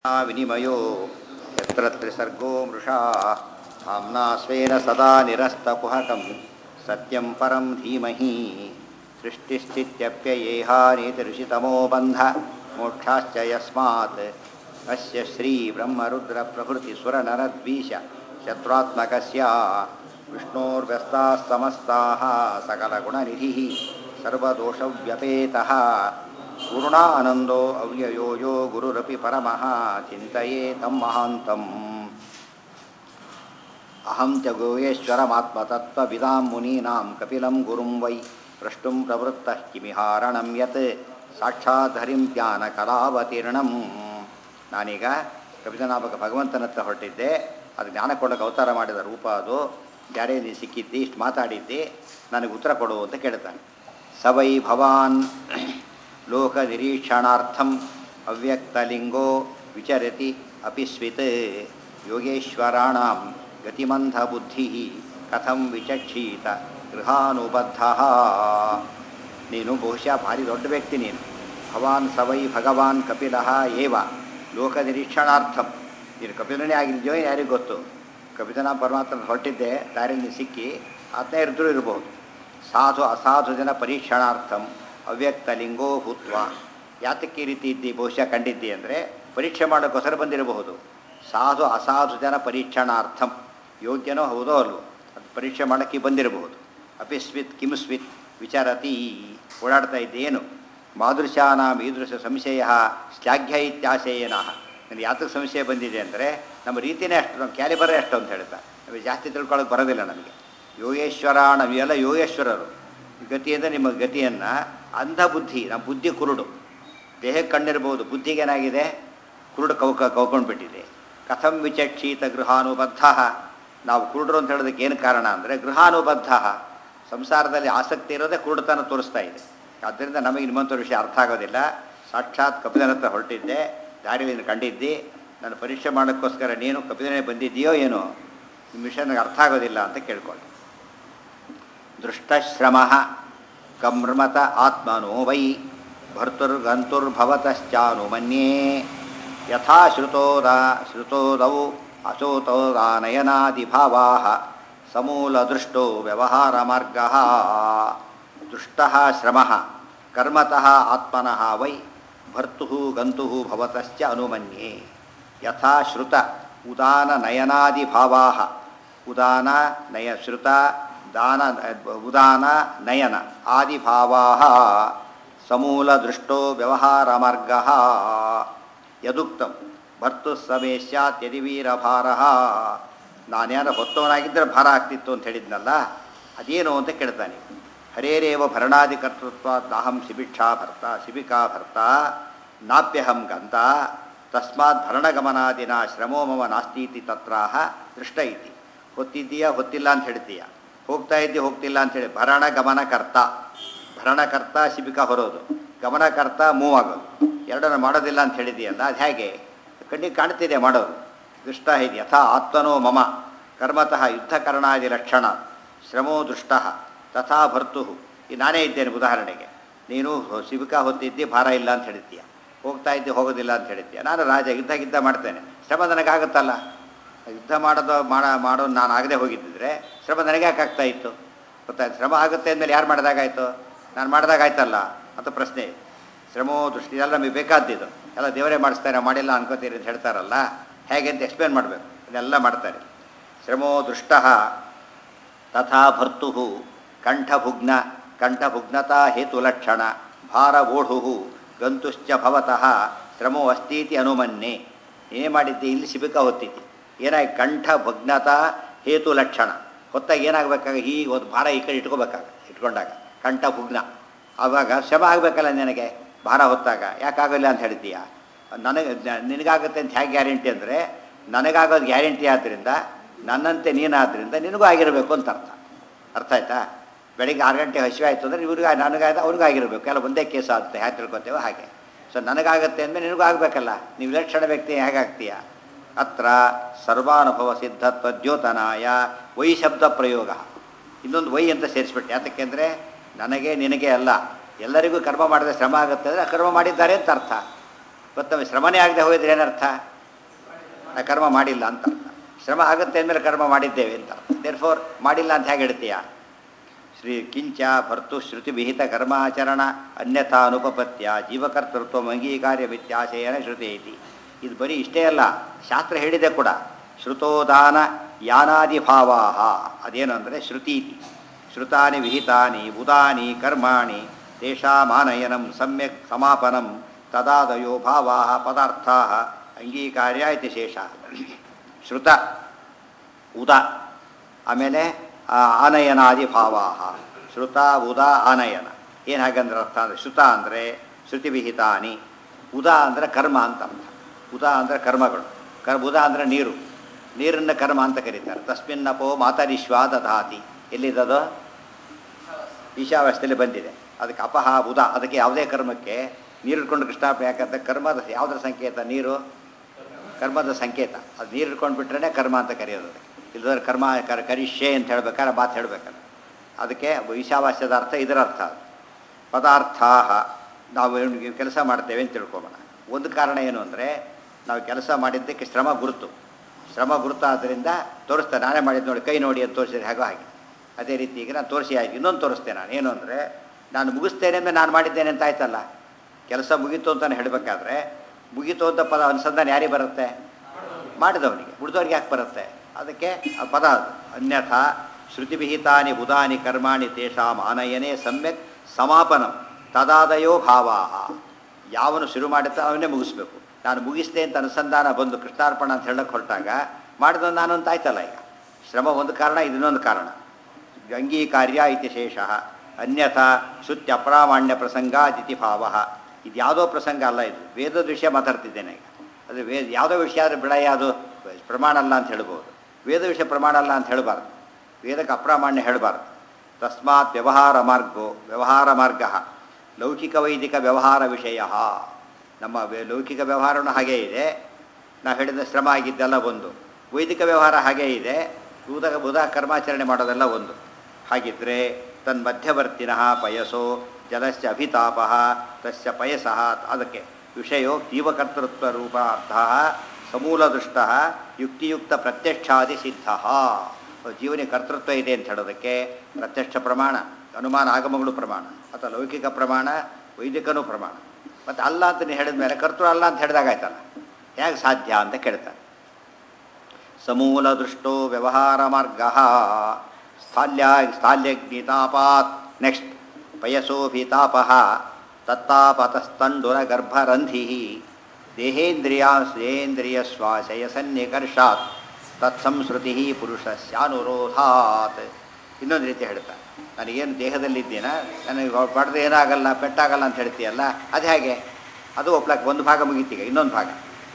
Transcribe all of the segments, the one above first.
विनिमयो यत्र त्रिसर्गो मृषा आम्ना स्वेन सदा निरस्तकुहकं सत्यं परं धीमहि सृष्टिस्थित्यप्ययेहानीतिऋषितमो बन्ध मोक्षाश्च यस्मात् अस्य श्रीब्रह्मरुद्रप्रभृतिसुरनरद्वीष शत्रुत्मकस्य विष्णोर्व्यस्ताः समस्ताः सकलगुणनिधिः सर्वदोषव्यपेतः पूर्णानन्दो अव्ययो यो गुरुरपि परमः चिन्तये तं महान्तम् अहं च गोयेश्वरमात्मतत्त्वविदां मुनीनां कपिलं गुरुं वै प्रष्टुं प्रवृत्तः किमिहारणं यत् ಸಾಕ್ಷಾತ್ ಹರಿಂ ಜ್ಞಾನ ಕಲಾವತೀರ್ಣಂ ನಾನೀಗ ಕಪಿತನಾಮಕ ಭಗವಂತನ ಹತ್ರ ಹೊರಟಿದ್ದೆ ಅದು ಜ್ಞಾನ ಕೊಡೋಕೆ ಅವತಾರ ಮಾಡಿದ ರೂಪ ಅದು ಯಾರೇ ನೀನು ಸಿಕ್ಕಿದ್ದಿ ಇಷ್ಟು ಮಾತಾಡಿದ್ದಿ ನನಗೆ ಉತ್ತರ ಕೊಡು ಅಂತ ಕೇಳ್ತಾನೆ ಸವೈ ಭವಾನ್ ಲೋಕ ನಿರೀಕ್ಷಣಾರ್ಥಂ ಅವ್ಯಕ್ತಲಿಂಗೋ ವಿಚರತಿ ಅಪಿಸ್ವಿತ್ ಯೋಗೇಶ್ವರಾಣಾಂ ಗತಿಮಂಧ ಬುದ್ಧಿ ಕಥಂ ವಿಚಕ್ಷೀತ ಗೃಹಾನುಬದ್ಧ ನೀನು ಬಹುಶಃ ಭಾರಿ ದೊಡ್ಡ ವ್ಯಕ್ತಿ ನೀನು ಭವಾನ್ ಸವೈ ಭಗವಾನ್ ಕಪಿಲ ಏವ ಲೋಕ ನಿರೀಕ್ಷಣಾರ್ಥಂ ನೀನು ಕಪಿಲನೇ ಆಗಿದ್ಯೋ ಯಾರಿಗೂ ಗೊತ್ತು ಕಪಿತನ ಪರಮಾತ್ಮ ಹೊರಟಿದ್ದೆ ದಾರಿಯಲ್ಲಿ ಸಿಕ್ಕಿ ಆತನೇ ಇದ್ರೂ ಇರಬಹುದು ಸಾಧು ಅಸಾಧು ಜನ ಪರೀಕ್ಷಣಾರ್ಥಂ ಅವ್ಯಕ್ತ ಲಿಂಗೋ ಭೂತ್ವ ಯಾತಕ್ಕೆ ಈ ರೀತಿ ಇದ್ದಿ ಬಹುಶಃ ಕಂಡಿದ್ದಿ ಅಂದರೆ ಪರೀಕ್ಷೆ ಮಾಡೋಕ್ಕೋಸ್ಕರ ಬಂದಿರಬಹುದು ಸಾಧು ಅಸಾಧು ಜನ ಪರೀಕ್ಷಣಾರ್ಥಂ ಯೋಗ್ಯನೋ ಹೌದೋ ಅಲ್ವೋ ಅದು ಪರೀಕ್ಷೆ ಮಾಡೋಕ್ಕೆ ಬಂದಿರಬಹುದು ಅಪಿಸ್ವಿತ್ ಕಿಮ್ಸ್ವಿತ್ ವಿಚಾರತಿ ಓಡಾಡ್ತಾ ಇದ್ದೇನು ಮಾದೃಶಾನಾಂ ಈದೃಶ ಸಂಶಯ ಶ್ಲಾಘ್ಯ ಇತ್ಯಾಶಯನ ನನಗೆ ಯಾತಕ್ಕೆ ಸಂಶಯ ಬಂದಿದೆ ಅಂದರೆ ನಮ್ಮ ರೀತಿಯೇ ಅಷ್ಟು ನಮ್ಮ ಕ್ಯಾಲಿಬರೇ ಅಷ್ಟು ಅಂತ ಹೇಳ್ತಾ ನಮಗೆ ಜಾಸ್ತಿ ತಿಳ್ಕೊಳ್ಳೋಕೆ ಬರೋದಿಲ್ಲ ನಮಗೆ ಯೋಗೇಶ್ವರ ನಾವೆಲ್ಲ ಯೋಗೇಶ್ವರರು ಗತಿಯಿಂದ ನಿಮ್ಮ ಗತಿಯನ್ನು ಅಂಧ ಬುದ್ಧಿ ನಮ್ಮ ಬುದ್ಧಿ ಕುರುಡು ದೇಹಕ್ಕೆ ಕಣ್ಣಿರ್ಬೋದು ಬುದ್ಧಿಗೆ ಏನಾಗಿದೆ ಕುರುಡು ಕೌಕ ಕೌಕೊಂಡ್ಬಿಟ್ಟಿದೆ ಕಥಂ ವಿಚಕ್ಷೀತ ಗೃಹಾನುಬದ್ಧ ನಾವು ಕುರುಡರು ಅಂತ ಹೇಳೋದಕ್ಕೆ ಏನು ಕಾರಣ ಅಂದರೆ ಗೃಹಾನುಬದ್ಧ ಸಂಸಾರದಲ್ಲಿ ಆಸಕ್ತಿ ಇರೋದೇ ಕುರುಡುತನ ತೋರಿಸ್ತಾ ಇದೆ ಆದ್ದರಿಂದ ನಮಗೆ ನಿಮ್ಮಂಥ ವಿಷಯ ಅರ್ಥ ಆಗೋದಿಲ್ಲ ಸಾಕ್ಷಾತ್ ಕಪಿಲನ ಹತ್ರ ಹೊರಟಿದ್ದೆ ದಾರಿಯಲ್ಲಿ ಕಂಡಿದ್ದಿ ನಾನು ಪರೀಕ್ಷೆ ಮಾಡೋಕ್ಕೋಸ್ಕರ ನೀನು ಕಪಿಲನೇ ಬಂದಿದ್ದೀಯೋ ಏನೋ ನಿಮ್ಮ ವಿಷಯ ನನಗೆ ಅರ್ಥ ಆಗೋದಿಲ್ಲ ಅಂತ ಕೇಳ್ಕೊಂಡು ದೃಷ್ಟಶ್ರಮ ಕಮೃಮತ ಆತ್ಮನೋ ವೈ ಭರ್ತುರ್ಗಂತುರ್ಭವತಶ್ಚಾನುಮನ್ಯೇ ಯಥಾ ಶ್ರುತೋದ ಶ್ರುತೋದೌ ಅಚೋತೋದಾನಯನಾದಿಭಾವಾ ಸಮೂಲದೃಷ್ಟೋ ವ್ಯವಹಾರಮಾರ್ಗ ದೃಷ್ಟ ಶ್ರಮ ಕರ್ಮತಃ ಆತ್ಮನಃ ವೈ ಭರ್ತು ಗಂತು ಭವತಶ್ಚ ಅನುಮನ್ಯೆ ಯಥಾ ಶ್ರುತ ಉದಾನ ನಯನಾದಿಭಾವಾ ಉದಾನ ನಯ ಶ್ರುತ ದಾನ ಉದಾನ ನಯನ ಆದಿಭಾವಾ ಸಮೂಲದೃಷ್ಟೋ ವ್ಯವಹಾರಮಾರ್ಗ ಯದುಕ್ತಂ ಭರ್ತು ಸಮೇ ಸ್ಯಾತ್ ಯದಿ ವೀರಭಾರ ನಾನೇನೋ ಹೊತ್ತವನಾಗಿದ್ದರೆ ಭಾರ ಆಗ್ತಿತ್ತು ಅಂತ ಹೇಳಿದ್ನಲ್ಲ ಅದೇನು ಅಂತ ಕೇಳ್ತಾನೆ ಹರೇರೇವ ಭರಣಾಧಿಕರ್ತೃತ್ವ ನಾಹಂ ಶಿಬಿಕ್ಷಾ ಭರ್ತ ಶಿಬಿಕಾ ಭರ್ತ ನಾಪ್ಯಹಂ ಗಂತ ತಸ್ಮಾತ್ ಭರಣಗಮನಾದಿನ ಶ್ರಮೋ ಮಮ ನಾಸ್ತೀತಿ ತತ್ರಾಹ ದೃಷ್ಟ ಇತಿ ಹೊತ್ತಿದ್ದೀಯಾ ಹೊತ್ತಿಲ್ಲ ಅಂತ ಹೇಳ್ತೀಯ ಹೋಗ್ತಾ ಇದ್ದಿ ಹೋಗ್ತಿಲ್ಲ ಅಂತೇಳಿ ಭರಣ ಗಮನಕರ್ತ ಭರಣಕರ್ತ ಶಿಬಿಕಾ ಹೊರೋದು ಗಮನಕರ್ತ ಮೂವ್ ಆಗೋದು ಎರಡನ್ನು ಮಾಡೋದಿಲ್ಲ ಅಂತ ಹೇಳಿದೆಯಲ್ಲ ಅದು ಹೇಗೆ ಕಣ್ಣಿಗೆ ಕಾಣ್ತಿದೆ ಮಾಡೋದು ದುಷ್ಟ ಇದೆ ಯಥಾ ಆತ್ಮನೋ ಮಮ ಕರ್ಮತಃ ಯುದ್ಧಕರಣಾದಿ ಲಕ್ಷಣ ಶ್ರಮೋ ದೃಷ್ಟ ತಥಾ ಭರ್ತು ಈ ನಾನೇ ಇದ್ದೇನೆ ಉದಾಹರಣೆಗೆ ನೀನು ಶಿಬಿಕಾ ಹೊತ್ತಿದ್ದಿ ಭಾರ ಇಲ್ಲ ಅಂತ ಹೇಳ್ತೀಯ ಹೋಗ್ತಾ ಇದ್ದಿ ಹೋಗೋದಿಲ್ಲ ಅಂತ ಹೇಳ್ತೀಯ ನಾನು ರಾಜ ಯುದ್ಧ ಗಿದ್ದ ಮಾಡ್ತೇನೆ ಶ್ರಮ ನನಗಾಗುತ್ತಲ್ಲ ಯುದ್ಧ ಮಾಡೋದು ಮಾಡ ಮಾಡೋದು ನಾನು ಆಗದೆ ಹೋಗಿದ್ದಿದ್ರೆ ಶ್ರಮ ನನಗೆ ಯಾಕೆ ಆಗ್ತಾ ಇತ್ತು ಗೊತ್ತಾಯ್ತು ಶ್ರಮ ಆಗುತ್ತೆ ಅಂದಮೇಲೆ ಯಾರು ಮಾಡಿದಾಗಾಯ್ತು ನಾನು ಮಾಡಿದಾಗಾಯ್ತಲ್ಲ ಅಂತ ಪ್ರಶ್ನೆ ಶ್ರಮೋ ದೃಷ್ಟಿ ಎಲ್ಲ ನಮಗೆ ಬೇಕಾದ್ದಿದ್ದು ಎಲ್ಲ ದೇವರೇ ಮಾಡಿಸ್ತಾರೆ ಮಾಡಿಲ್ಲ ಅನ್ಕೋತೀರಿ ಅಂತ ಹೇಳ್ತಾರಲ್ಲ ಹೇಗೆ ಅಂತ ಎಕ್ಸ್ಪ್ಲೇನ್ ಮಾಡಬೇಕು ಇದೆಲ್ಲ ಮಾಡ್ತಾರೆ ಶ್ರಮೋ ದೃಷ್ಟ ತಥಾ ಭರ್ತು ಕಂಠಭುಗ್ನ ಕಂಠಭುಗ್ನತಾ ಹೇತುಲಕ್ಷಣ ಭಾರ ಓಢು ಗಂತುಶ್ಚ ಭವತಃ ಶ್ರಮೋ ಅಸ್ತೀತಿ ಅನುಮನ್ನೆ ಏನೇ ಮಾಡಿದ್ದೆ ಇಲ್ಲಿ ಶಿಬಿಕ ಹೊತ್ತಿದ್ದಿ ಏನಾಗಿ ಕಂಠ ಭಗ್ನತಾ ಹೇತು ಲಕ್ಷಣ ಹೊತ್ತಾಗ ಏನಾಗಬೇಕಾಗ ಹೀಗೆ ಒಂದು ಭಾರ ಈ ಕಡೆ ಇಟ್ಕೋಬೇಕಾಗ ಇಟ್ಕೊಂಡಾಗ ಕಂಠ ಭುಗ್ನ ಆವಾಗ ಶ್ರಮ ಆಗಬೇಕಲ್ಲ ನಿನಗೆ ಭಾರ ಹೊತ್ತಾಗ ಯಾಕಾಗಲ್ಲ ಅಂತ ಹೇಳ್ತೀಯ ನನಗೆ ನಿನಗಾಗುತ್ತೆ ಅಂತ ಹೇಗೆ ಗ್ಯಾರಂಟಿ ಅಂದರೆ ನನಗಾಗೋದು ಗ್ಯಾರಂಟಿ ಆದ್ದರಿಂದ ನನ್ನಂತೆ ನೀನಾದ್ದರಿಂದ ನಿನಗೂ ಆಗಿರಬೇಕು ಅಂತ ಅರ್ಥ ಅರ್ಥ ಆಯ್ತಾ ಬೆಳಿಗ್ಗೆ ಆರು ಗಂಟೆ ಹಸಿವೆ ಆಯಿತು ಅಂದರೆ ಇವ್ರಿಗೆ ನನಗಾದ ಅವ್ರಿಗೂ ಆಗಿರಬೇಕು ಎಲ್ಲ ಒಂದೇ ಕೇಸ್ ಆಗುತ್ತೆ ಹೇಗೆ ತಿಳ್ಕೊತೇವೋ ಹಾಗೆ ಸೊ ನನಗಾಗತ್ತೆ ಅಂದರೆ ನಿನಗೂ ಆಗಬೇಕಲ್ಲ ನೀವು ವಿಲಕ್ಷಣ ವ್ಯಕ್ತಿ ಹೇಗಾಗ್ತೀಯ ಅತ್ರ ಸರ್ವಾನುಭವ ಸಿದ್ಧತ್ವ ದ್ಯೋತನಾಯ ವೈ ಶಬ್ದ ಪ್ರಯೋಗ ಇನ್ನೊಂದು ವೈ ಅಂತ ಸೇರಿಸ್ಬಿಟ್ಟೆ ಯಾತಕ್ಕೆಂದರೆ ನನಗೆ ನಿನಗೆ ಅಲ್ಲ ಎಲ್ಲರಿಗೂ ಕರ್ಮ ಮಾಡಿದ್ರೆ ಶ್ರಮ ಆಗುತ್ತೆ ಅಂದರೆ ಕರ್ಮ ಮಾಡಿದ್ದಾರೆ ಅಂತ ಅರ್ಥ ಗೊತ್ತಮ್ಮ ಶ್ರಮನೇ ಆಗದೆ ಹೋಗಿದ್ರೆ ಏನರ್ಥ ನಾ ಕರ್ಮ ಮಾಡಿಲ್ಲ ಅಂತ ಅರ್ಥ ಶ್ರಮ ಆಗುತ್ತೆ ಅಂದಮೇಲೆ ಕರ್ಮ ಮಾಡಿದ್ದೇವೆ ಅಂತ ದೇರ್ ಫೋರ್ ಮಾಡಿಲ್ಲ ಅಂತ ಹೇಗೆ ಹೇಳ್ತೀಯ ಶ್ರೀ ಕಿಂಚ ಭರ್ತು ಶ್ರುತಿ ವಿಹಿತ ಕರ್ಮಾಚರಣ ಅನ್ಯಥಾ ಅನುಪಪತ್ಯ ಜೀವಕರ್ತೃತ್ವ ಅಂಗೀಕಾರ್ಯ ವ್ಯತ್ಯಾಸೇನ ಶ್ರುತಿ ಐತಿ ಇದು ಬರೀ ಇಷ್ಟೇ ಅಲ್ಲ ಶಾಸ್ತ್ರ ಹೇಳಿದೆ ಕೂಡ ಶ್ರುತೋದಾನ ಯಾನಾದಿಭಾವಾ ಅದೇನು ಅಂದರೆ ಶ್ರುತಿ ಇತಿ ಶ್ರುತಾನಿ ವಿಹಿತಾನಿ ಉದಾನಿ ಕರ್ಮಾಣಿ ತೇಷಾಮಾನಯನಂ ಸಮ್ಯಕ್ ಸಮಾಪನಂ ತದಾದಯೋ ಭಾವಾ ಪದಾರ್ಥಾ ಅಂಗೀಕಾರ್ಯ ಇತಿ ಶೇಷ ಶ್ರುತ ಉದ ಆಮೇಲೆ ಆ, ಆನಯನಾದಿ ಭಾವಾ ಶ್ರುತ ಉದ ಆನಯನ ಏನು ಹಾಗಂದ್ರೆ ಅರ್ಥ ಅಂದರೆ ಶ್ರುತ ಅಂದರೆ ಶ್ರುತಿವಿಹಿತಾನಿ ಉದ ಅಂದರೆ ಕರ್ಮ ಅಂತ ಅರ್ಥ ಉದ ಅಂದರೆ ಕರ್ಮಗಳು ಕರ್ ಉದ ಅಂದರೆ ನೀರು ನೀರನ್ನು ಕರ್ಮ ಅಂತ ಕರೀತಾರೆ ತಸ್ಮಿನ್ನಪೋ ಮಾತರಿಶ್ವ ದಧಾತಿ ಎಲ್ಲಿದ್ದದು ಈಶಾವಾಸ್ಯದಲ್ಲಿ ಬಂದಿದೆ ಅದಕ್ಕೆ ಅಪಹ ಉದ ಅದಕ್ಕೆ ಯಾವುದೇ ಕರ್ಮಕ್ಕೆ ನೀರು ಇಟ್ಕೊಂಡು ಕೃಷ್ಣಾಪ ಯಾಕಂದ್ರೆ ಕರ್ಮದ ಯಾವುದರ ಸಂಕೇತ ನೀರು ಕರ್ಮದ ಸಂಕೇತ ಅದು ನೀರು ಇಟ್ಕೊಂಡು ಬಿಟ್ರೆ ಕರ್ಮ ಅಂತ ಕರೆಯೋದು ಅದಕ್ಕೆ ಇಲ್ಲದ್ರೆ ಕರ್ಮ ಕರ್ ಕರಿಷ್ಯೆ ಅಂತ ಹೇಳ್ಬೇಕಾದ್ರೆ ಮಾತು ಹೇಳ್ಬೇಕಲ್ಲ ಅದಕ್ಕೆ ಈಶಾವಾಸ್ಯದ ಅರ್ಥ ಇದರ ಅರ್ಥ ಅದು ಪದಾರ್ಥ ನಾವು ಏನು ಕೆಲಸ ಮಾಡ್ತೇವೆ ಅಂತ ತಿಳ್ಕೊಬೋಣ ಒಂದು ಕಾರಣ ಏನು ಅಂದರೆ ನಾವು ಕೆಲಸ ಮಾಡಿದ್ದಕ್ಕೆ ಶ್ರಮ ಗುರುತು ಶ್ರಮ ಗುರುತು ಆದ್ದರಿಂದ ತೋರಿಸ್ತಾರೆ ನಾನೇ ಮಾಡಿದ್ದು ನೋಡಿ ಕೈ ನೋಡಿ ಅಂತ ತೋರಿಸಿದ್ರೆ ಹೇಗೋ ಹಾಗೆ ಅದೇ ರೀತಿ ಈಗ ನಾನು ತೋರಿಸಿ ಆಯ್ತು ಇನ್ನೊಂದು ತೋರಿಸ್ತೇನೆ ನಾನು ಏನು ಅಂದರೆ ನಾನು ಮುಗಿಸ್ತೇನೆ ಅಂದರೆ ನಾನು ಮಾಡಿದ್ದೇನೆ ಅಂತ ಆಯ್ತಲ್ಲ ಕೆಲಸ ಮುಗೀತು ಅಂತ ಹೇಳಬೇಕಾದ್ರೆ ಮುಗೀತು ಅಂತ ಪದ ಅನುಸಂಧಾನ ಯಾರಿಗೆ ಬರುತ್ತೆ ಮಾಡಿದವನಿಗೆ ಉಳಿದವ್ರಿಗೆ ಯಾಕೆ ಬರುತ್ತೆ ಅದಕ್ಕೆ ಆ ಪದ ಅದು ಅನ್ಯಥಾ ಶ್ರುತಿವಿಹಿತಾನಿ ಬುಧಾನಿ ಕರ್ಮಾಣಿ ತೇಷಾಂ ಆನಯನೇ ಸಮ್ಯಕ್ ಸಮಾಪನಂ ತದಾದಯೋ ಭಾವಾ ಯಾವನು ಶುರು ಮಾಡುತ್ತಾ ಅವನೇ ಮುಗಿಸ್ಬೇಕು ನಾನು ಮುಗಿಸ್ದೆ ಅಂತ ಅನುಸಂಧಾನ ಬಂದು ಕೃಷ್ಣಾರ್ಪಣ ಅಂತ ಹೇಳಕ್ಕೆ ಹೊರಟಾಗ ಮಾಡಿದ ನಾನು ಅಂತ ಆಯ್ತಲ್ಲ ಈಗ ಶ್ರಮ ಒಂದು ಕಾರಣ ಇದನ್ನೊಂದು ಕಾರಣ ಅಂಗೀಕಾರ್ಯ ಇತಿ ಶೇಷ ಅನ್ಯಥಾ ಶುತ್ಯ ಅಪ್ರಾಮಾಣ್ಯ ಪ್ರಸಂಗ ಇತಿ ಭಾವ ಇದು ಯಾವುದೋ ಪ್ರಸಂಗ ಅಲ್ಲ ಇದು ವೇದದ ವಿಷಯ ಮಾತಾಡ್ತಿದ್ದೇನೆ ಈಗ ಅದು ವೇದ ಯಾವುದೋ ವಿಷಯ ಆದರೆ ಬಿಡಯ ಅದು ಪ್ರಮಾಣ ಅಲ್ಲ ಅಂತ ಹೇಳ್ಬೋದು ವೇದ ವಿಷಯ ಪ್ರಮಾಣ ಅಲ್ಲ ಅಂತ ಹೇಳಬಾರ್ದು ವೇದಕ್ಕೆ ಅಪ್ರಾಮಾಣ್ಯ ಹೇಳಬಾರ್ದು ತಸ್ಮಾತ್ ವ್ಯವಹಾರ ಮಾರ್ಗೋ ವ್ಯವಹಾರ ಮಾರ್ಗ ಲೌಕಿಕ ವೈದಿಕ ವ್ಯವಹಾರ ವಿಷಯ ನಮ್ಮ ವೇ- ಲೌಕಿಕ ವ್ಯವಹಾರನೂ ಹಾಗೇ ಇದೆ ನಾವು ಹೇಳಿದ ಶ್ರಮ ಆಗಿದ್ದೆಲ್ಲ ಒಂದು ವೈದಿಕ ವ್ಯವಹಾರ ಹಾಗೇ ಇದೆ ಬುಧ ಬುಧ ಕರ್ಮಾಚರಣೆ ಮಾಡೋದೆಲ್ಲ ಒಂದು ಹಾಗಿದ್ದರೆ ತನ್ಮಧ್ಯವರ್ತಿನಃ ಪಯಸೋ ಜಲಸ್ಯ ಅಭಿತಾಪ ತಸ್ಯ ಪಯಸಃ ಅದಕ್ಕೆ ವಿಷಯೋ ಜೀವಕರ್ತೃತ್ವ ರೂಪ ಅರ್ಥ ಸಮೂಲದೃಷ್ಟ ಯುಕ್ತಿಯುಕ್ತ ಪ್ರತ್ಯಕ್ಷಾದಿ ಸಿದ್ಧ ಜೀವನ ಕರ್ತೃತ್ವ ಇದೆ ಅಂತ ಹೇಳೋದಕ್ಕೆ ಪ್ರತ್ಯಕ್ಷ ಪ್ರಮಾಣ ಅನುಮಾನ ಆಗಮಗಳು ಪ್ರಮಾಣ ಅಥವಾ ಲೌಕಿಕ ಪ್ರಮಾಣ ವೈದಿಕನೂ ಪ್ರಮಾಣ ಮತ್ತು ಅಲ್ಲ ಅಂತ ನೀವು ಹೇಳಿದ ಮೇಲೆ ಕರ್ತೃ ಅಲ್ಲ ಅಂತ ಹೇಳಿದಾಗಾಯ್ತಲ್ಲ ಹೇಗೆ ಸಾಧ್ಯ ಅಂತ ಕೇಳ್ತಾರೆ ಸಮೂಲ ದೃಷ್ಟೋ ವ್ಯವಹಾರ ಮಾರ್ಗ ಸ್ಥಾಲ್ಯ ಸ್ಥಾಲ್ಯಗ್ನಿತಾಪಾತ್ ನೆಕ್ಸ್ಟ್ ಪಯಸೋಭಿತಾಪ ತತ್ತಾಪತಸ್ತಂಡುರ ಗರ್ಭರಂಧಿ ದೇಹೇಂದ್ರಿಯ ಸೇಂದ್ರಿಯ ಶ್ವಾಸಯ ಸನ್ನಿಕರ್ಷಾತ್ ತತ್ಸಂಸ್ಕೃತಿ ಪುರುಷಸ್ಯಾನುರೋಧಾತ್ ಇನ್ನೊಂದು ರೀತಿ ಹೇಳ್ತಾರೆ ನನಗೇನು ದೇಹದಲ್ಲಿದ್ದೀನ ನನಗೆ ಬಡ್ದು ಏನಾಗಲ್ಲ ಪೆಟ್ಟಾಗಲ್ಲ ಅಂತ ಹೇಳ್ತೀಯಲ್ಲ ಅದು ಹೇಗೆ ಅದು ಒಪ್ಲಕ್ಕೆ ಒಂದು ಭಾಗ ಮುಗೀತೀಗ ಇನ್ನೊಂದು ಭಾಗ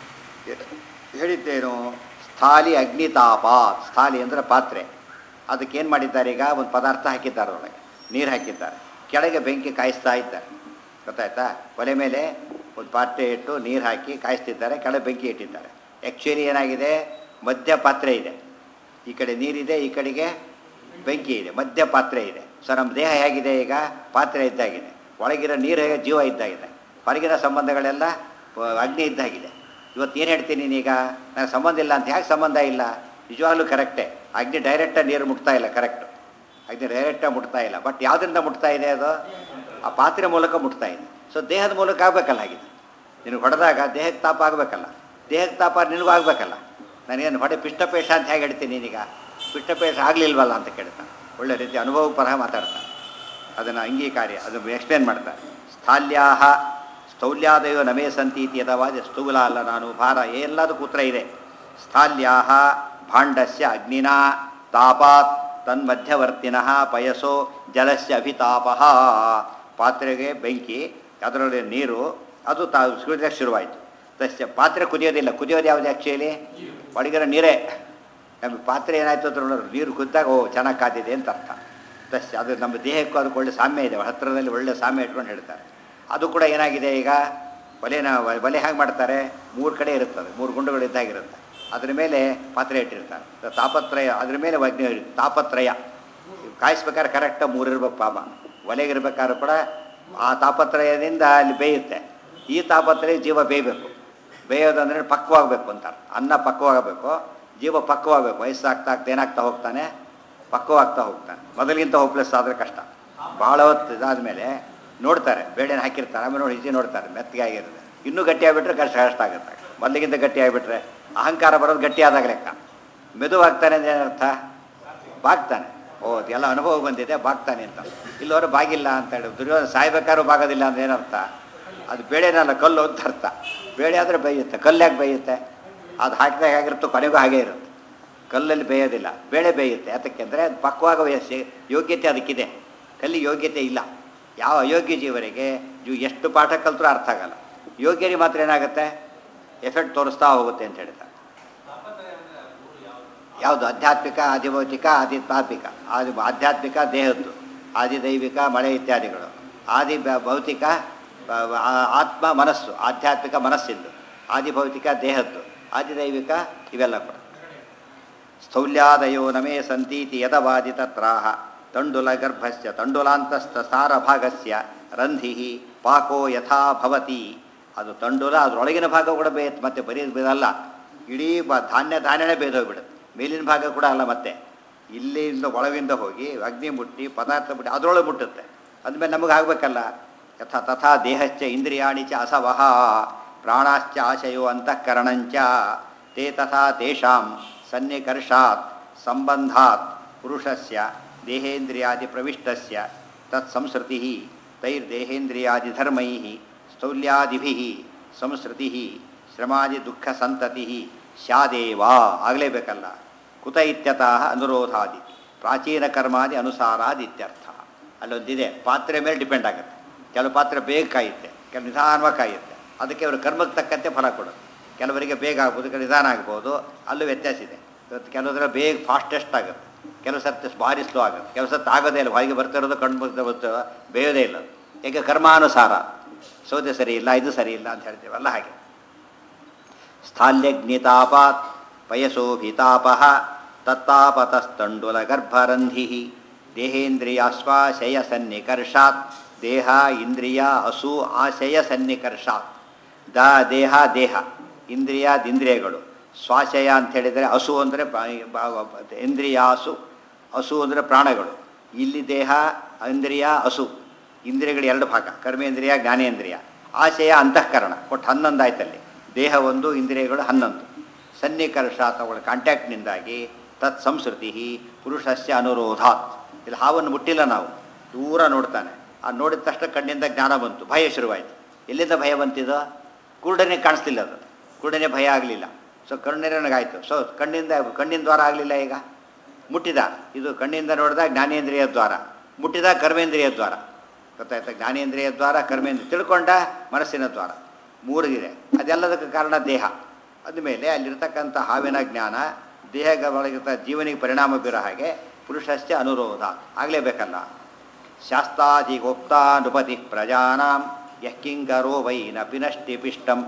ಹೇಳಿದ್ದೇನು ಸ್ಥಾಲಿ ಅಗ್ನಿತಾಪ ಸ್ಥಾಲಿ ಅಂದರೆ ಪಾತ್ರೆ ಅದಕ್ಕೆ ಏನು ಮಾಡಿದ್ದಾರೆ ಈಗ ಒಂದು ಪದಾರ್ಥ ಹಾಕಿದ್ದಾರೆ ಒಳಗೆ ನೀರು ಹಾಕಿದ್ದಾರೆ ಕೆಳಗೆ ಬೆಂಕಿ ಕಾಯಿಸ್ತಾ ಇದ್ದಾರೆ ಗೊತ್ತಾಯ್ತಾ ಒಲೆ ಮೇಲೆ ಒಂದು ಪಾತ್ರೆ ಇಟ್ಟು ನೀರು ಹಾಕಿ ಕಾಯಿಸ್ತಿದ್ದಾರೆ ಕೆಳಗೆ ಬೆಂಕಿ ಇಟ್ಟಿದ್ದಾರೆ ಆ್ಯಕ್ಚುಲಿ ಏನಾಗಿದೆ ಮಧ್ಯ ಪಾತ್ರೆ ಇದೆ ಈ ಕಡೆ ನೀರಿದೆ ಈ ಕಡೆಗೆ ಬೆಂಕಿ ಇದೆ ಮಧ್ಯ ಪಾತ್ರೆ ಇದೆ ಸೊ ನಮ್ಮ ದೇಹ ಹೇಗಿದೆ ಈಗ ಪಾತ್ರೆ ಇದ್ದಾಗಿದೆ ಒಳಗಿರೋ ನೀರು ಹೇಗೆ ಜೀವ ಇದ್ದಾಗಿದೆ ಹೊರಗಿನ ಸಂಬಂಧಗಳೆಲ್ಲ ಆ, ಅಗ್ನಿ ಇದ್ದಾಗಿದೆ ಇವತ್ತು ಏನು ಹೇಳ್ತೀನಿ ನೀನೀಗ ನನಗೆ ಸಂಬಂಧ ಇಲ್ಲ ಅಂತ ಯಾಕೆ ಸಂಬಂಧ ಇಲ್ಲ ನಿಜವಾಗ್ಲೂ ಕರೆಕ್ಟೇ ಅಗ್ನಿ ಡೈರೆಕ್ಟಾಗಿ ನೀರು ಮುಟ್ತಾ ಇಲ್ಲ ಕರೆಕ್ಟು ಅಗ್ನಿ ಡೈರೆಕ್ಟಾಗಿ ಮುಟ್ತಾ ಇಲ್ಲ ಬಟ್ ಯಾವುದರಿಂದ ಮುಟ್ತಾ ಇದೆ ಅದು ಆ ಪಾತ್ರೆ ಮೂಲಕ ಮುಟ್ತಾ ಇದೆ ಸೊ ದೇಹದ ಮೂಲಕ ಆಗಬೇಕಲ್ಲ ಹಾಗಿದೆ ನಿನಗೆ ಹೊಡೆದಾಗ ದೇಹಕ್ಕೆ ತಾಪ ಆಗಬೇಕಲ್ಲ ದೇಹಕ್ಕೆ ತಾಪ ನಿನಗೂ ಆಗಬೇಕಲ್ಲ ನನಗೇನು ಹೊಡೆ ಪಿಷ್ಟಪೇಷ ಅಂತ ಹೇಗೆ ಹೇಳ್ತೀನಿ ನೀನೀಗ ಪಿಷ್ಟಪೇಷ ಆಗಲಿಲ್ವಲ್ಲ ಅಂತ ಕೇಳ್ತಾನೆ ಒಳ್ಳೆ ರೀತಿ ಅನುಭವ ಪರಹ ಮಾತಾಡ್ತಾನೆ ಅದನ್ನು ಅಂಗೀಕಾರ್ಯ ಅದನ್ನು ಎಕ್ಸ್ಪ್ಲೇನ್ ಮಾಡ್ತಾರೆ ಸ್ಥಾಲ್ಯಾಹ ಸ್ಥೌಲ್ಯಾದಯೋ ನಮೇ ಸಂತಿ ಇತಿ ಯಥವಾದ ಸ್ಥೂಲ ಅಲ್ಲ ನಾನು ಭಾರ ಎಲ್ಲದಕ್ಕೂ ಉತ್ತರ ಇದೆ ಸ್ಥಾಲ್ಯಾಹ ಭಾಂಡಸ್ಯ ಅಗ್ನಿನ ತಾಪಾತ್ ತನ್ಮಧ್ಯವರ್ತಿನಃ ಪಯಸೋ ಜಲಸ್ಯ ಅಭಿತಾಪ ಪಾತ್ರೆಗೆ ಬೆಂಕಿ ಅದರಲ್ಲಿ ನೀರು ಅದು ತಾ ಕುದಿಯೋಕ್ಕೆ ಶುರುವಾಯಿತು ತಸ್ಯ ಪಾತ್ರೆ ಕುದಿಯೋದಿಲ್ಲ ಕುದಿಯೋದು ಯಾವುದು ಆ್ಯಕ್ಚುಲಿ ಒಳಗಿರೋ ನೀರೇ ನಮಗೆ ಪಾತ್ರೆ ಏನಾಯ್ತು ಅಂತ ನೋಡೋರು ನೀರು ಕುದ್ದಾಗ ಓ ಚೆನ್ನಾಗಿ ಕಾದಿದೆ ಅಂತ ಅರ್ಥ ತಸ್ ಅದು ನಮ್ಮ ದೇಹಕ್ಕೂ ಅದಕ್ಕೆ ಒಳ್ಳೆ ಸಾಮ್ಯ ಇದೆ ಹತ್ತಿರದಲ್ಲಿ ಒಳ್ಳೆ ಸಾಮ್ಯ ಇಟ್ಕೊಂಡು ಹೇಳ್ತಾರೆ ಅದು ಕೂಡ ಏನಾಗಿದೆ ಈಗ ಒಲೆನ ಒಲೆ ಹೇಗೆ ಮಾಡ್ತಾರೆ ಮೂರು ಕಡೆ ಇರುತ್ತದೆ ಮೂರು ಗುಂಡುಗಳು ಇದ್ದಾಗಿರುತ್ತೆ ಅದ್ರ ಮೇಲೆ ಪಾತ್ರೆ ಇಟ್ಟಿರ್ತಾರೆ ತ- ತಾಪತ್ರಯ ಅದ್ರ ಮೇಲೆ ಅಗ್ನಿ ಇರುತ್ತೆ. ತಾಪತ್ರಯ ಕಾಯಿಸ್ಬೇಕಾದ್ರೆ ಕರೆಕ್ಟಾಗಿ ಮೂರು ಇರ್ಬೇಕು ಪಾಪ ಒಲೆಗಿರ್ಬೇಕಾದ್ರೂ ಕೂಡ ಆ ತಾಪತ್ರಯದಿಂದ ಅಲ್ಲಿ ಬೇಯುತ್ತೆ ಈ ತಾಪತ್ರಯ ಜೀವ ಬೇಯಬೇಕು ಬೇಯೋದು ಅಂದರೆ ಪಕ್ವಾಗಬೇಕು ಅಂತಾರೆ ಅನ್ನ ಪಕ್ವಾಗಬೇಕು ಜೀವ ಪಕ್ವಾಗಬೇಕು ವಯಸ್ಸಾಗ್ತಾ ಆಗ್ತಾ ಏನಾಗ್ತಾ ಹೋಗ್ತಾನೆ ಪಕ್ವವಾಗ್ತಾ ಹೋಗ್ತಾನೆ ಮೊದಲಿಗಿಂತ ಹೋಪ್ಲೆಸ್ ಆದರೆ ಕಷ್ಟ ಭಾಳ ಹೊತ್ತು ಇದಾದಮೇಲೆ ನೋಡ್ತಾರೆ ಬೇಳೆನ ಹಾಕಿರ್ತಾರೆ ಆಮೇಲೆ ನೋಡಿ ಹಿಜಿ ನೋಡ್ತಾರೆ ಮೆತ್ತಗೆ ಆಗಿರುತ್ತೆ ಇನ್ನೂ ಗಟ್ಟಿ ಆಗಿಬಿಟ್ರೆ ಕಷ್ಟ ಕಷ್ಟ ಆಗುತ್ತೆ ಮೊದಲಿಗಿಂತ ಗಟ್ಟಿ ಆಗಿಬಿಟ್ರೆ ಅಹಂಕಾರ ಬರೋದು ಗಟ್ಟಿ ಆದಾಗ ಲೆಕ್ಕ ಮೆದುವಾಗ್ತಾನೆ ಅಂದ್ರೆ ಏನರ್ಥ ಬಾಗ್ತಾನೆ ಓ ಎಲ್ಲ ಅನುಭವ ಬಂದಿದೆ ಬಾಗ್ತಾನೆ ಅಂತ ಇಲ್ಲವರು ಬಾಗಿಲ್ಲ ಅಂತ ಹೇಳಿ ದುರ್ಯೋಧನ ಸಾಯ್ಬೇಕಾದ್ರೂ ಬಾಗೋದಿಲ್ಲ ಅಂದ್ರೆ ಏನರ್ಥ ಅದು ಬೇಳೆನಲ್ಲ ಕಲ್ಲು ಅಂತ ಅರ್ಥ ಬೇಳೆ ಆದರೆ ಬೇಯುತ್ತೆ ಕಲ್ಲಾಗಿ ಬೇಯುತ್ತೆ ಅದು ಹಾಕಿದಾಗ ಆಗಿರುತ್ತೋ ಕೊನೆಗೂ ಹಾಗೇ ಇರುತ್ತೆ ಕಲ್ಲಲ್ಲಿ ಬೇಯೋದಿಲ್ಲ ಬೇಳೆ ಬೇಯುತ್ತೆ ಯಾತಕ್ಕೆ ಅಂದರೆ ಅದು ಪಕ್ವಾಗ ವಯಸ್ಸಿ ಯೋಗ್ಯತೆ ಅದಕ್ಕಿದೆ ಕಲ್ಲಿ ಯೋಗ್ಯತೆ ಇಲ್ಲ ಯಾವ ಅಯೋಗ್ಯ ಜೀವರಿಗೆ ಇವು ಎಷ್ಟು ಪಾಠ ಕಲ್ತರೂ ಅರ್ಥ ಆಗಲ್ಲ ಯೋಗ್ಯರಿಗೆ ಮಾತ್ರ ಏನಾಗುತ್ತೆ ಎಫೆಕ್ಟ್ ತೋರಿಸ್ತಾ ಹೋಗುತ್ತೆ ಅಂತ ಹೇಳ್ತಾರೆ ಯಾವುದು ಆಧ್ಯಾತ್ಮಿಕ ಆದಿಭೌತಿಕ ಆದಿತ್ವಾತ್ಮಿಕ ಆದಿ ಆಧ್ಯಾತ್ಮಿಕ ದೇಹದ್ದು ಆದಿದೈವಿಕ ಮಳೆ ಇತ್ಯಾದಿಗಳು ಆದಿ ಬ- ಭೌತಿಕ ಬ- ಬ- ಆ- ಆತ್ಮ ಮನಸ್ಸು ಆಧ್ಯಾತ್ಮಿಕ ಮನಸ್ಸಿಂದು ಆದಿಭೌತಿಕ ದೇಹದ್ದು ಆದಿದೈವಿಕ ಇವೆಲ್ಲ ಕೂಡ ಸ್ಥೌಲ್ಯಾದಯೋ ನಮೇ ಸಂತೀತಿ ಯದವಾದಿ ತತ್ರಾಹ ತಂಡುಲ ಗರ್ಭಸ್ಯ ತಂಡುಲಾಂತಸ್ಥ ಸಾರಭಾಗಸ್ಯ ರಂಧಿ ಪಾಕೋ ಯಥಾ ಭವತಿ ಅದು ತಂಡುಲ ಅದರೊಳಗಿನ ಭಾಗ ಕೂಡ ಬೇಯುತ್ತೆ ಮತ್ತೆ ಬರೀ ಬೇದಲ್ಲ ಇಡೀ ಬ ಧಾನ್ಯ ಧಾನ್ಯನೇ ಬೇದೋಗ್ಬಿಡುತ್ತೆ ಮೇಲಿನ ಭಾಗ ಕೂಡ ಅಲ್ಲ ಮತ್ತೆ ಇಲ್ಲಿಂದ ಒಳಗಿಂದ ಹೋಗಿ ಅಗ್ನಿ ಮುಟ್ಟಿ ಪದಾರ್ಥ ಮುಟ್ಟಿ ಅದರೊಳಗೆ ಮುಟ್ಟುತ್ತೆ ಅಂದಮೇಲೆ ನಮಗೆ ಆಗಬೇಕಲ್ಲ ಯಥಾ ತಥಾ ದೇಹಶ್ಚ ಇಂದ್ರಿಯಾಣಿ ಚ ಅಸವಹ ಪ್ರಾಣಾಶ್ಚ ಆಶಯೋ ಅಂತಃಕರಣಂಚ ತೇ ತಥಾ ತೇಷಾಂ ಸನ್ನಿಕರ್ಷಾತ್ ಸಂಬಂಧಾತ್ ಪುರುಷಸ್ಯ ದೇಹೇಂದ್ರಿಯಾದಿ ಪ್ರವಿಷ್ಟಸ್ಯ ತತ್ ಸಂಸ್ಕೃತಿ ತೈರ್ದೇಹೇಂದ್ರಿಯಾದಿ ಧರ್ಮೈ ಸ್ಥೌಲ್ಯಾದಿಭಿ ಸಂಸ್ಕೃತಿ ಶ್ರಮಾದಿ ದುಃಖ ಸಂತತಿ ಸ್ಯಾದೇವ ಆಗಲೇಬೇಕಲ್ಲ ಕುತ ಇತ್ಯತಃ ಅನುರೋಧಾದಿ ಪ್ರಾಚೀನ ಕರ್ಮಾದಿ ಅನುಸಾರಾದಿ ಇತ್ಯರ್ಥ ಅಲ್ಲೊಂದಿದೆ ಪಾತ್ರೆ ಮೇಲೆ ಡಿಪೆಂಡ್ ಆಗುತ್ತೆ ಕೆಲವು ಪಾತ್ರೆ ಬೇಗ ಕಾಯುತ್ತೆ ಕೆಲವು ನಿಧಾನವಾಗಿ ಕಾಯುತ್ತೆ ಅದಕ್ಕೆ ಅವರು ಕರ್ಮಕ್ಕೆ ತಕ್ಕಂತೆ ಫಲ ಕೊಡೋದು ಕೆಲವರಿಗೆ ಬೇಗ ಆಗ್ಬೋದು ಕೆಲವು ನಿಧಾನ ಆಗ್ಬೋದು ಅಲ್ಲೂ ವ್ಯತ್ಯಾಸ ಇದೆ ಇವತ್ತು ಕೆಲವರ ಬೇಗ ಫಾಸ್ಟೆಸ್ಟ್ ಆಗುತ್ತೆ ಕೆಲವು ಸರ್ತಿ ಭಾರಿ ಸ್ಲೋ ಆಗುತ್ತೆ ಕೆಲವು ಸರ್ತಿ ಆಗೋದೇ ಇಲ್ಲ ಹೊರಗೆ ಬರ್ತಿರೋದು ಕಣ್ಣು ಬರ್ತಾ ಬರ್ತಾ ಬೇಯೋದೇ ಇಲ್ಲ ಏಕೆ ಕರ್ಮಾನುಸಾರ ಸೌದೆ ಸರಿ ಇಲ್ಲ ಇದು ಸರಿ ಇಲ್ಲ ಅಂತ ಹೇಳ್ತೀವಲ್ಲ ಹಾಗೆ ಸ್ಥಾಲ್ಯಗ್ನಿತಾಪಾತ್ ಪಯಸೋಭಿತಾಪ ತತ್ತಾಪತಸ್ತಂಡುಲಗರ್ಭರಂಧಿ ದೇಹೇಂದ್ರಿಯಾಶ್ವಾಶಯ ಸನ್ನಿಕರ್ಷಾತ್ ದೇಹ ಇಂದ್ರಿಯ ಅಸು ಆಶಯ ಸನ್ನಿಕರ್ಷಾತ್ ದ ದೇಹ ದೇಹ ಇಂದ್ರಿಯಾದಿಂದ್ರಿಯಗಳು ಸ್ವಾಶಯ ಅಂತ ಹೇಳಿದರೆ ಹಸು ಅಂದರೆ ಇಂದ್ರಿಯಾಸು ಹಸು ಅಂದರೆ ಪ್ರಾಣಗಳು ಇಲ್ಲಿ ದೇಹ ಇಂದ್ರಿಯ ಹಸು ಇಂದ್ರಿಯಗಳು ಎರಡು ಭಾಗ ಕರ್ಮೇಂದ್ರಿಯ ಜ್ಞಾನೇಂದ್ರಿಯ ಆಶಯ ಅಂತಃಕರಣ ಒಟ್ಟು ಹನ್ನೊಂದು ಆಯ್ತಲ್ಲಿ ದೇಹ ಒಂದು ಇಂದ್ರಿಯಗಳು ಹನ್ನೊಂದು ಸನ್ನಿಕರ್ಷ ತಗೊಳ್ಳ ಕಾಂಟ್ಯಾಕ್ಟ್ನಿಂದಾಗಿ ತತ್ ಸಂಸ್ಕೃತಿ ಪುರುಷಸ್ಯ ಅನುರೋಧಾತ್ ಇಲ್ಲಿ ಹಾವನ್ನು ಮುಟ್ಟಿಲ್ಲ ನಾವು ದೂರ ನೋಡ್ತಾನೆ ಆ ನೋಡಿದ ತಕ್ಷಣ ಕಣ್ಣಿಂದ ಜ್ಞಾನ ಬಂತು ಭಯ ಶುರುವಾಯಿತು ಎಲ್ಲಿಂದ ಭಯ ಬಂತಿದೋ ಕುರುಡನೆ ಕಾಣಿಸ್ಲಿಲ್ಲ ಅದು ಕುರುಡನೆ ಭಯ ಆಗಲಿಲ್ಲ ಸೊ ಕಣ್ಣಿರನಾಗಾಯಿತು ಸೊ ಕಣ್ಣಿಂದ ಕಣ್ಣಿನ ದ್ವಾರ ಆಗಲಿಲ್ಲ ಈಗ ಮುಟ್ಟಿದ ಇದು ಕಣ್ಣಿಂದ ನೋಡಿದ ಜ್ಞಾನೇಂದ್ರಿಯ ದ್ವಾರ ಮುಟ್ಟಿದ ಕರ್ಮೇಂದ್ರಿಯ ದ್ವಾರ ಗೊತ್ತಾಯ್ತಾ ಜ್ಞಾನೇಂದ್ರಿಯ ದ್ವಾರ ಕರ್ಮೇಂದ್ರಿಯ ತಿಳ್ಕೊಂಡ ಮನಸ್ಸಿನ ದ್ವಾರ ಮೂರಿಗಿದೆ ಅದೆಲ್ಲದಕ್ಕೆ ಕಾರಣ ದೇಹ ಅಂದಮೇಲೆ ಅಲ್ಲಿರ್ತಕ್ಕಂಥ ಹಾವಿನ ಜ್ಞಾನ ದೇಹದ ಒಳಗಿರ್ತ ಜೀವನಿಗೆ ಪರಿಣಾಮ ಬೀರೋ ಹಾಗೆ ಪುರುಷಶ್ಚ ಅನುರೋಧ ಆಗಲೇಬೇಕಲ್ಲ ಶಾಸ್ತಾಧಿಗೋಪ್ತಾ ನೃಪತಿ ಪ್ರಜಾನಾಂ ಯಃಕಿಂಕರೋ ವೈ ನ ಪಿನಷ್ಟಿಪಿಷ್ಟಂ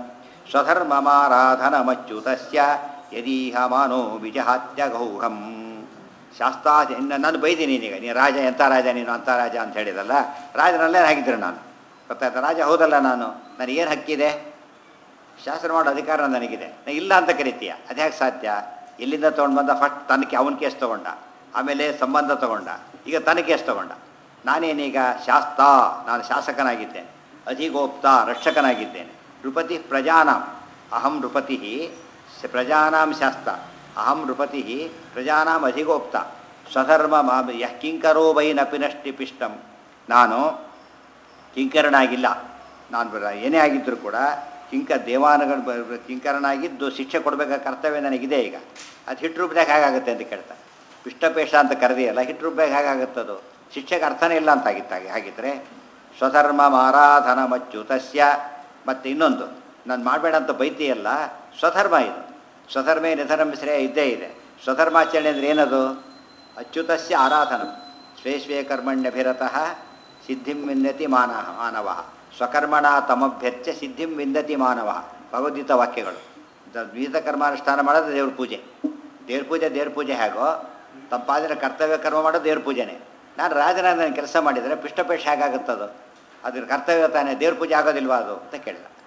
ಸ್ವಧರ್ಮಮಾರಾಧನಮಚ್ಯುತಸ್ಯ ಯದೀಹ ಮಾನೋ ವಿಜಹಾತ್ಯಗೌಹಂ ಶಾಸ್ತಾಧಿ ಇನ್ನು ನಾನು ಬೈದೀನಿ ನೀನೀಗ ನೀನು ರಾಜ ಎಂಥ ರಾಜ ನೀನು ಅಂಥ ರಾಜ ಅಂತ ಹೇಳಿದಲ್ಲ ರಾಜನಲ್ಲೇ ಹಾಗಿದ್ರು ನಾನು ಗೊತ್ತಾಯ್ತಾ ರಾಜ ಹೌದಲ್ಲ ನಾನು ನನಗೇನು ಹಕ್ಕಿದೆ ಶಾಸನ ಮಾಡೋ ಅಧಿಕಾರ ನನಗಿದೆ ನಾ ಇಲ್ಲ ಅಂತ ಕರಿತೀಯ ಅದ್ಯಾಕೆ ಸಾಧ್ಯ ಎಲ್ಲಿಂದ ತೊಗೊಂಡು ಬಂದ ಫಸ್ಟ್ ತನ್ನ ಅವನ ಕೇಸ್ ತೊಗೊಂಡ ಆಮೇಲೆ ಸಂಬಂಧ ತಗೊಂಡ ಈಗ ತನ್ನ ಕೇಸ್ ತಗೊಂಡ ನಾನೇನೀಗ ಶಾಸ್ತ ನಾನು ಶಾಸಕನಾಗಿದ್ದೇನೆ ಅಧಿಗೋಪ್ತ ರಕ್ಷಕನಾಗಿದ್ದೇನೆ ನೃಪತಿ ಪ್ರಜಾನಾಂ ಅಹಂ ನೃಪತಿ ಪ್ರಜಾನಾಂ ಶಾಸ್ತ ಅಹಂ ನೃಪತಿ ಪ್ರಜಾನಾಂ ಅಧಿಗೋಪ್ತ ಸ್ವಧರ್ಮ ಮಾ ಯಃ ಕಿಂಕರೋ ವೈ ನಪಿನಷ್ಟಿ ಪಿಷ್ಟಂ ನಾನು ಕಿಂಕರನಾಗಿಲ್ಲ ನಾನು ಬರ- ಏನೇ ಆಗಿದ್ದರೂ ಕೂಡ ಕಿಂಕ ದೇವಾನಗಳು ಬ- ಕಿಂಕರನಾಗಿದ್ದು ಶಿಕ್ಷೆ ಕೊಡಬೇಕಾದ ಕರ್ತವ್ಯ ನನಗಿದೆ ಈಗ ಅದು ಹಿಟ್ಟು ರೂಪದಾಗ ಹೇಗಾಗುತ್ತೆ ಅಂತ ಕೇಳ್ತಾರೆ ಪಿಷ್ಟಪೇಷ ಅಂತ ಕರೆದಿಯಲ್ಲ ಹಿಟ್ಟು ರೂಪದಾಗ ಹೇಗಾಗುತ್ತದು ಶಿಕ್ಷೆಗೆ ಅರ್ಥನೇ ಇಲ್ಲ ಅಂತ ಆಗಿತ್ತು ಹಾಗೆ ಹಾಗಿದ್ರೆ ಸ್ವಧರ್ಮ ಮಾರಾಧನ ಮಚ್ಚುತಸ್ಯ ಮತ್ತು ಇನ್ನೊಂದು ನಾನು ಮಾಡಬೇಡ ಅಂತ ಬೈತಿಯಲ್ಲ ಸ್ವಧರ್ಮ ಇದು ಸ್ವಧರ್ಮೇ ನಿಧರ್ಮ ಶ್ರೇಯ ಇದ್ದೇ ಇದೆ ಸ್ವಧರ್ಮಾಚರಣೆ ಅಂದರೆ ಏನದು ಅಚ್ಯುತಸ್ಯ ಆರಾಧನ ಸ್ವೇ ಸ್ವೇ ಕರ್ಮಣ್ಯಭಿರತಃ ಸಿದ್ಧಿಂ ವಿಂದತಿ ಮಾನವ ಮಾನವ ಸ್ವಕರ್ಮಣ ತಮಭ್ಯರ್ಚ್ಯ ಸಿದ್ಧಿಂ ವಿಂದತಿ ಮಾನವ ಭಗವದ್ಗೀತಾ ವಾಕ್ಯಗಳು ದ- ವಿಹಿತ ಕರ್ಮಾನುಷ್ಠಾನ ಮಾಡೋದು ದೇವ್ರ ಪೂಜೆ ದೇವ್ರ ಪೂಜೆ ದೇವ್ರ ಪೂಜೆ ಹೇಗೋ ತಮ್ಮ ಪಾದಿನ ಕರ್ತವ್ಯ ಕರ್ಮ ಮಾಡೋದು ದೇವ್ರ ಪೂಜೆನೇ ನಾನು ರಾಜನಾಗ ನಾನು ಕೆಲಸ ಮಾಡಿದರೆ ಪಿಷ್ಟಪೇಷ ಹೇಗಾಗುತ್ತದು ಅದ್ರ ಕರ್ತವ್ಯ ತಾನೇ ದೇವ್ರ ಪೂಜೆ ಆಗೋದಿಲ್ವಾ ಅದು ಅಂತ ಕೇಳಿದ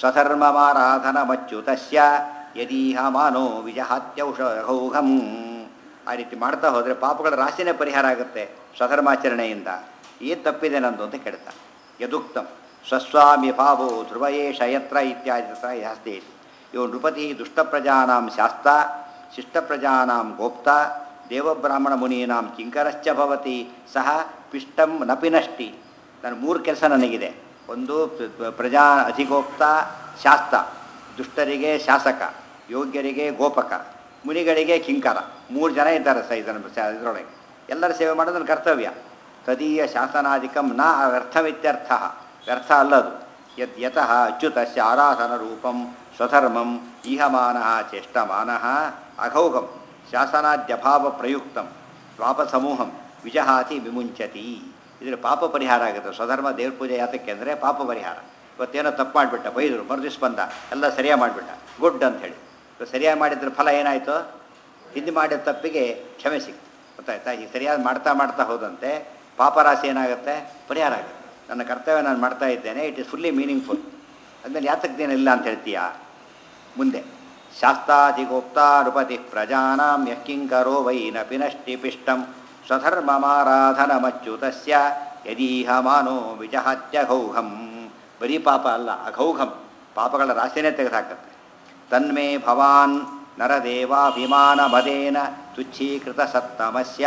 ಸ್ವಧರ್ಮಮಾರಾಧನಮಚ್ಯುತಸ್ಯ ಯದೀಹ ಮಾನೋ ವಿಜಹಾತ್ಯೌಷಘೌಘಂ ಆ ರೀತಿ ಮಾಡ್ತಾ ಹೋದರೆ ಪಾಪಗಳ ರಾಶಿನೇ ಪರಿಹಾರ ಆಗುತ್ತೆ ಸ್ವಧರ್ಮಾಚರಣೆಯಿಂದ ಏನು ತಪ್ಪಿದೆ ನಂದು ಅಂತ ಕೇಳ್ತಾ ಯದುಕ್ತಂ ಸ್ವಸ್ವಾಮಿ ಭಾವೋ ಧ್ರುವಯೇಷ ಯತ್ರ ಇತ್ಯಾದಿ ಸ ಯಾಸ್ತಿ ಇವು ನೃಪತಿ ದುಷ್ಟಪ್ರಜಾನಾಂ ಶಾಸ್ತ ಶಿಷ್ಟಪ್ರಜಾನಾಂ ಗೋಪ್ತ ದೇವಬ್ರಾಹ್ಮಣ ಮುನೀನಾಂ ಕಿಂಕರಶ್ಚ ಭವತಿ ಸಹ ಪಿಷ್ಟಂ ನಪಿನಷ್ಟಿ ನನ್ನ ಮೂರು ಕೆಲಸ ನನಗಿದೆ ಒಂದು ಪ್ರ- ಪ್ರಜಾ ಅಧಿಗೋಪ್ತ ಶಾಸ್ತ ದುಷ್ಟರಿಗೆ ಶಾಸಕ ಯೋಗ್ಯರಿಗೆ ಗೋಪಕ ಮುನಿಗಳಿಗೆ ಕಿಂಕರ ಮೂರು ಜನ ಇದ್ದಾರೆ ಸ ಇದನ್ನು ಸ- ಇದರೊಳಗೆ ಎಲ್ಲರ ಸೇವೆ ಮಾಡೋದು ನನ್ನ ಕರ್ತವ್ಯ ತದೀಯ ಶಾಸನಾಧಿಕಂ ನ ವ್ಯರ್ಥಮಿತ್ಯರ್ಥ ವ್ಯರ್ಥ ಅಲ್ಲದು ಯದ್ ಯತಃ ಅಚ್ಯುತಸ್ಯ ಆರಾಧನ ರೂಪಂ ಸ್ವಧರ್ಮಂ ಈಹಮಾನಃ ಚೇಷ್ಟಮಾನಃ ಅಘೌಘಂ ಶಾಸನಾದ್ಯಭಾವ ಪ್ರಯುಕ್ತಂ ಪಾಪಸಮೂಹಂ ವಿಜಹಾತಿ ವಿಮುಂಚತಿ ಇದ್ರ ಪಾಪ ಪರಿಹಾರ ಆಗುತ್ತೆ ಸ್ವಧರ್ಮ ದೇವ್ರ ಪೂಜೆ ಯಾತಕ್ಕೆ ಅಂದರೆ ಪಾಪ ಪರಿಹಾರ ಇವತ್ತೇನೋ ತಪ್ಪು ಮಾಡಿಬಿಟ್ಟ ಬೈದರು ಮರುದಿವ್ಸ ಬಂದ ಎಲ್ಲ ಸರಿಯಾಗಿ ಮಾಡಿಬಿಟ್ಟ ಗುಡ್ ಅಂತ ಹೇಳಿ ಇವಾಗ ಸರಿಯಾಗಿ ಮಾಡಿದ್ರ ಫಲ ಏನಾಯಿತು ಹಿಂದೆ ಮಾಡಿದ ತಪ್ಪಿಗೆ ಕ್ಷಮೆ ಸಿಕ್ತು ಗೊತ್ತಾಯ್ತಾ ಈಗ ಸರಿಯಾಗಿ ಮಾಡ್ತಾ ಮಾಡ್ತಾ ಹೋದಂತೆ ಪಾಪರಾಶಿ ಏನಾಗುತ್ತೆ ಪರಿಹಾರ ಆಗುತ್ತೆ ನನ್ನ ಕರ್ತವ್ಯ ನಾನು ಮಾಡ್ತಾ ಇದ್ದೇನೆ ಇಟ್ ಇಸ್ ಫುಲ್ಲಿ ಮೀನಿಂಗ್ಫುಲ್ ಅದ್ಮೇಲೆ ಯಾತಕ್ಕೇನಿಲ್ಲ ಅಂತ ಹೇಳ್ತೀಯಾ ಮುಂದೆ ಶಾಸ್ತಾಧಿಗೋಪ್ತಾ ನೃಪತಿ ಪ್ರಜಾನಾಂ ಯಕ್ಕಿಂಕರೋ ವೈ ನ ಪಿನಷ್ಟಿ ಪಿಷ್ಟಂ ಸ್ವಧರ್ಮಮಾರಾಧನಮಚ್ಯುತಸ್ಯ ಯದೀಹ ಮಾನೋ ವಿಜಹಾತ್ಯಘೌಘಂ ಬರೀ ಪಾಪ ಅಲ್ಲ ಅಘೌಘಂ ಪಾಪಗಳ ರಾಶಿನೇ ತೆಗೆದುಹಾಕತ್ತೆ ತನ್ಮೇ ಭವಾನ್ ನರದೇವಾಭಿಮಾನಮದೇನ ತುಚ್ಛೀಕೃತ ಸತ್ತಮಸ್ಯ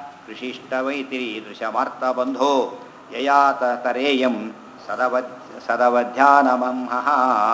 ಕೃಷಿಷ್ಟವೈತಿರೀದೃಶಮಾರ್ತಬಂಧೋ ಯಯಾತ ತರೇಯಂ ಸದವದ್ ಸದವಧ್ಯಾನಮಂಹಃ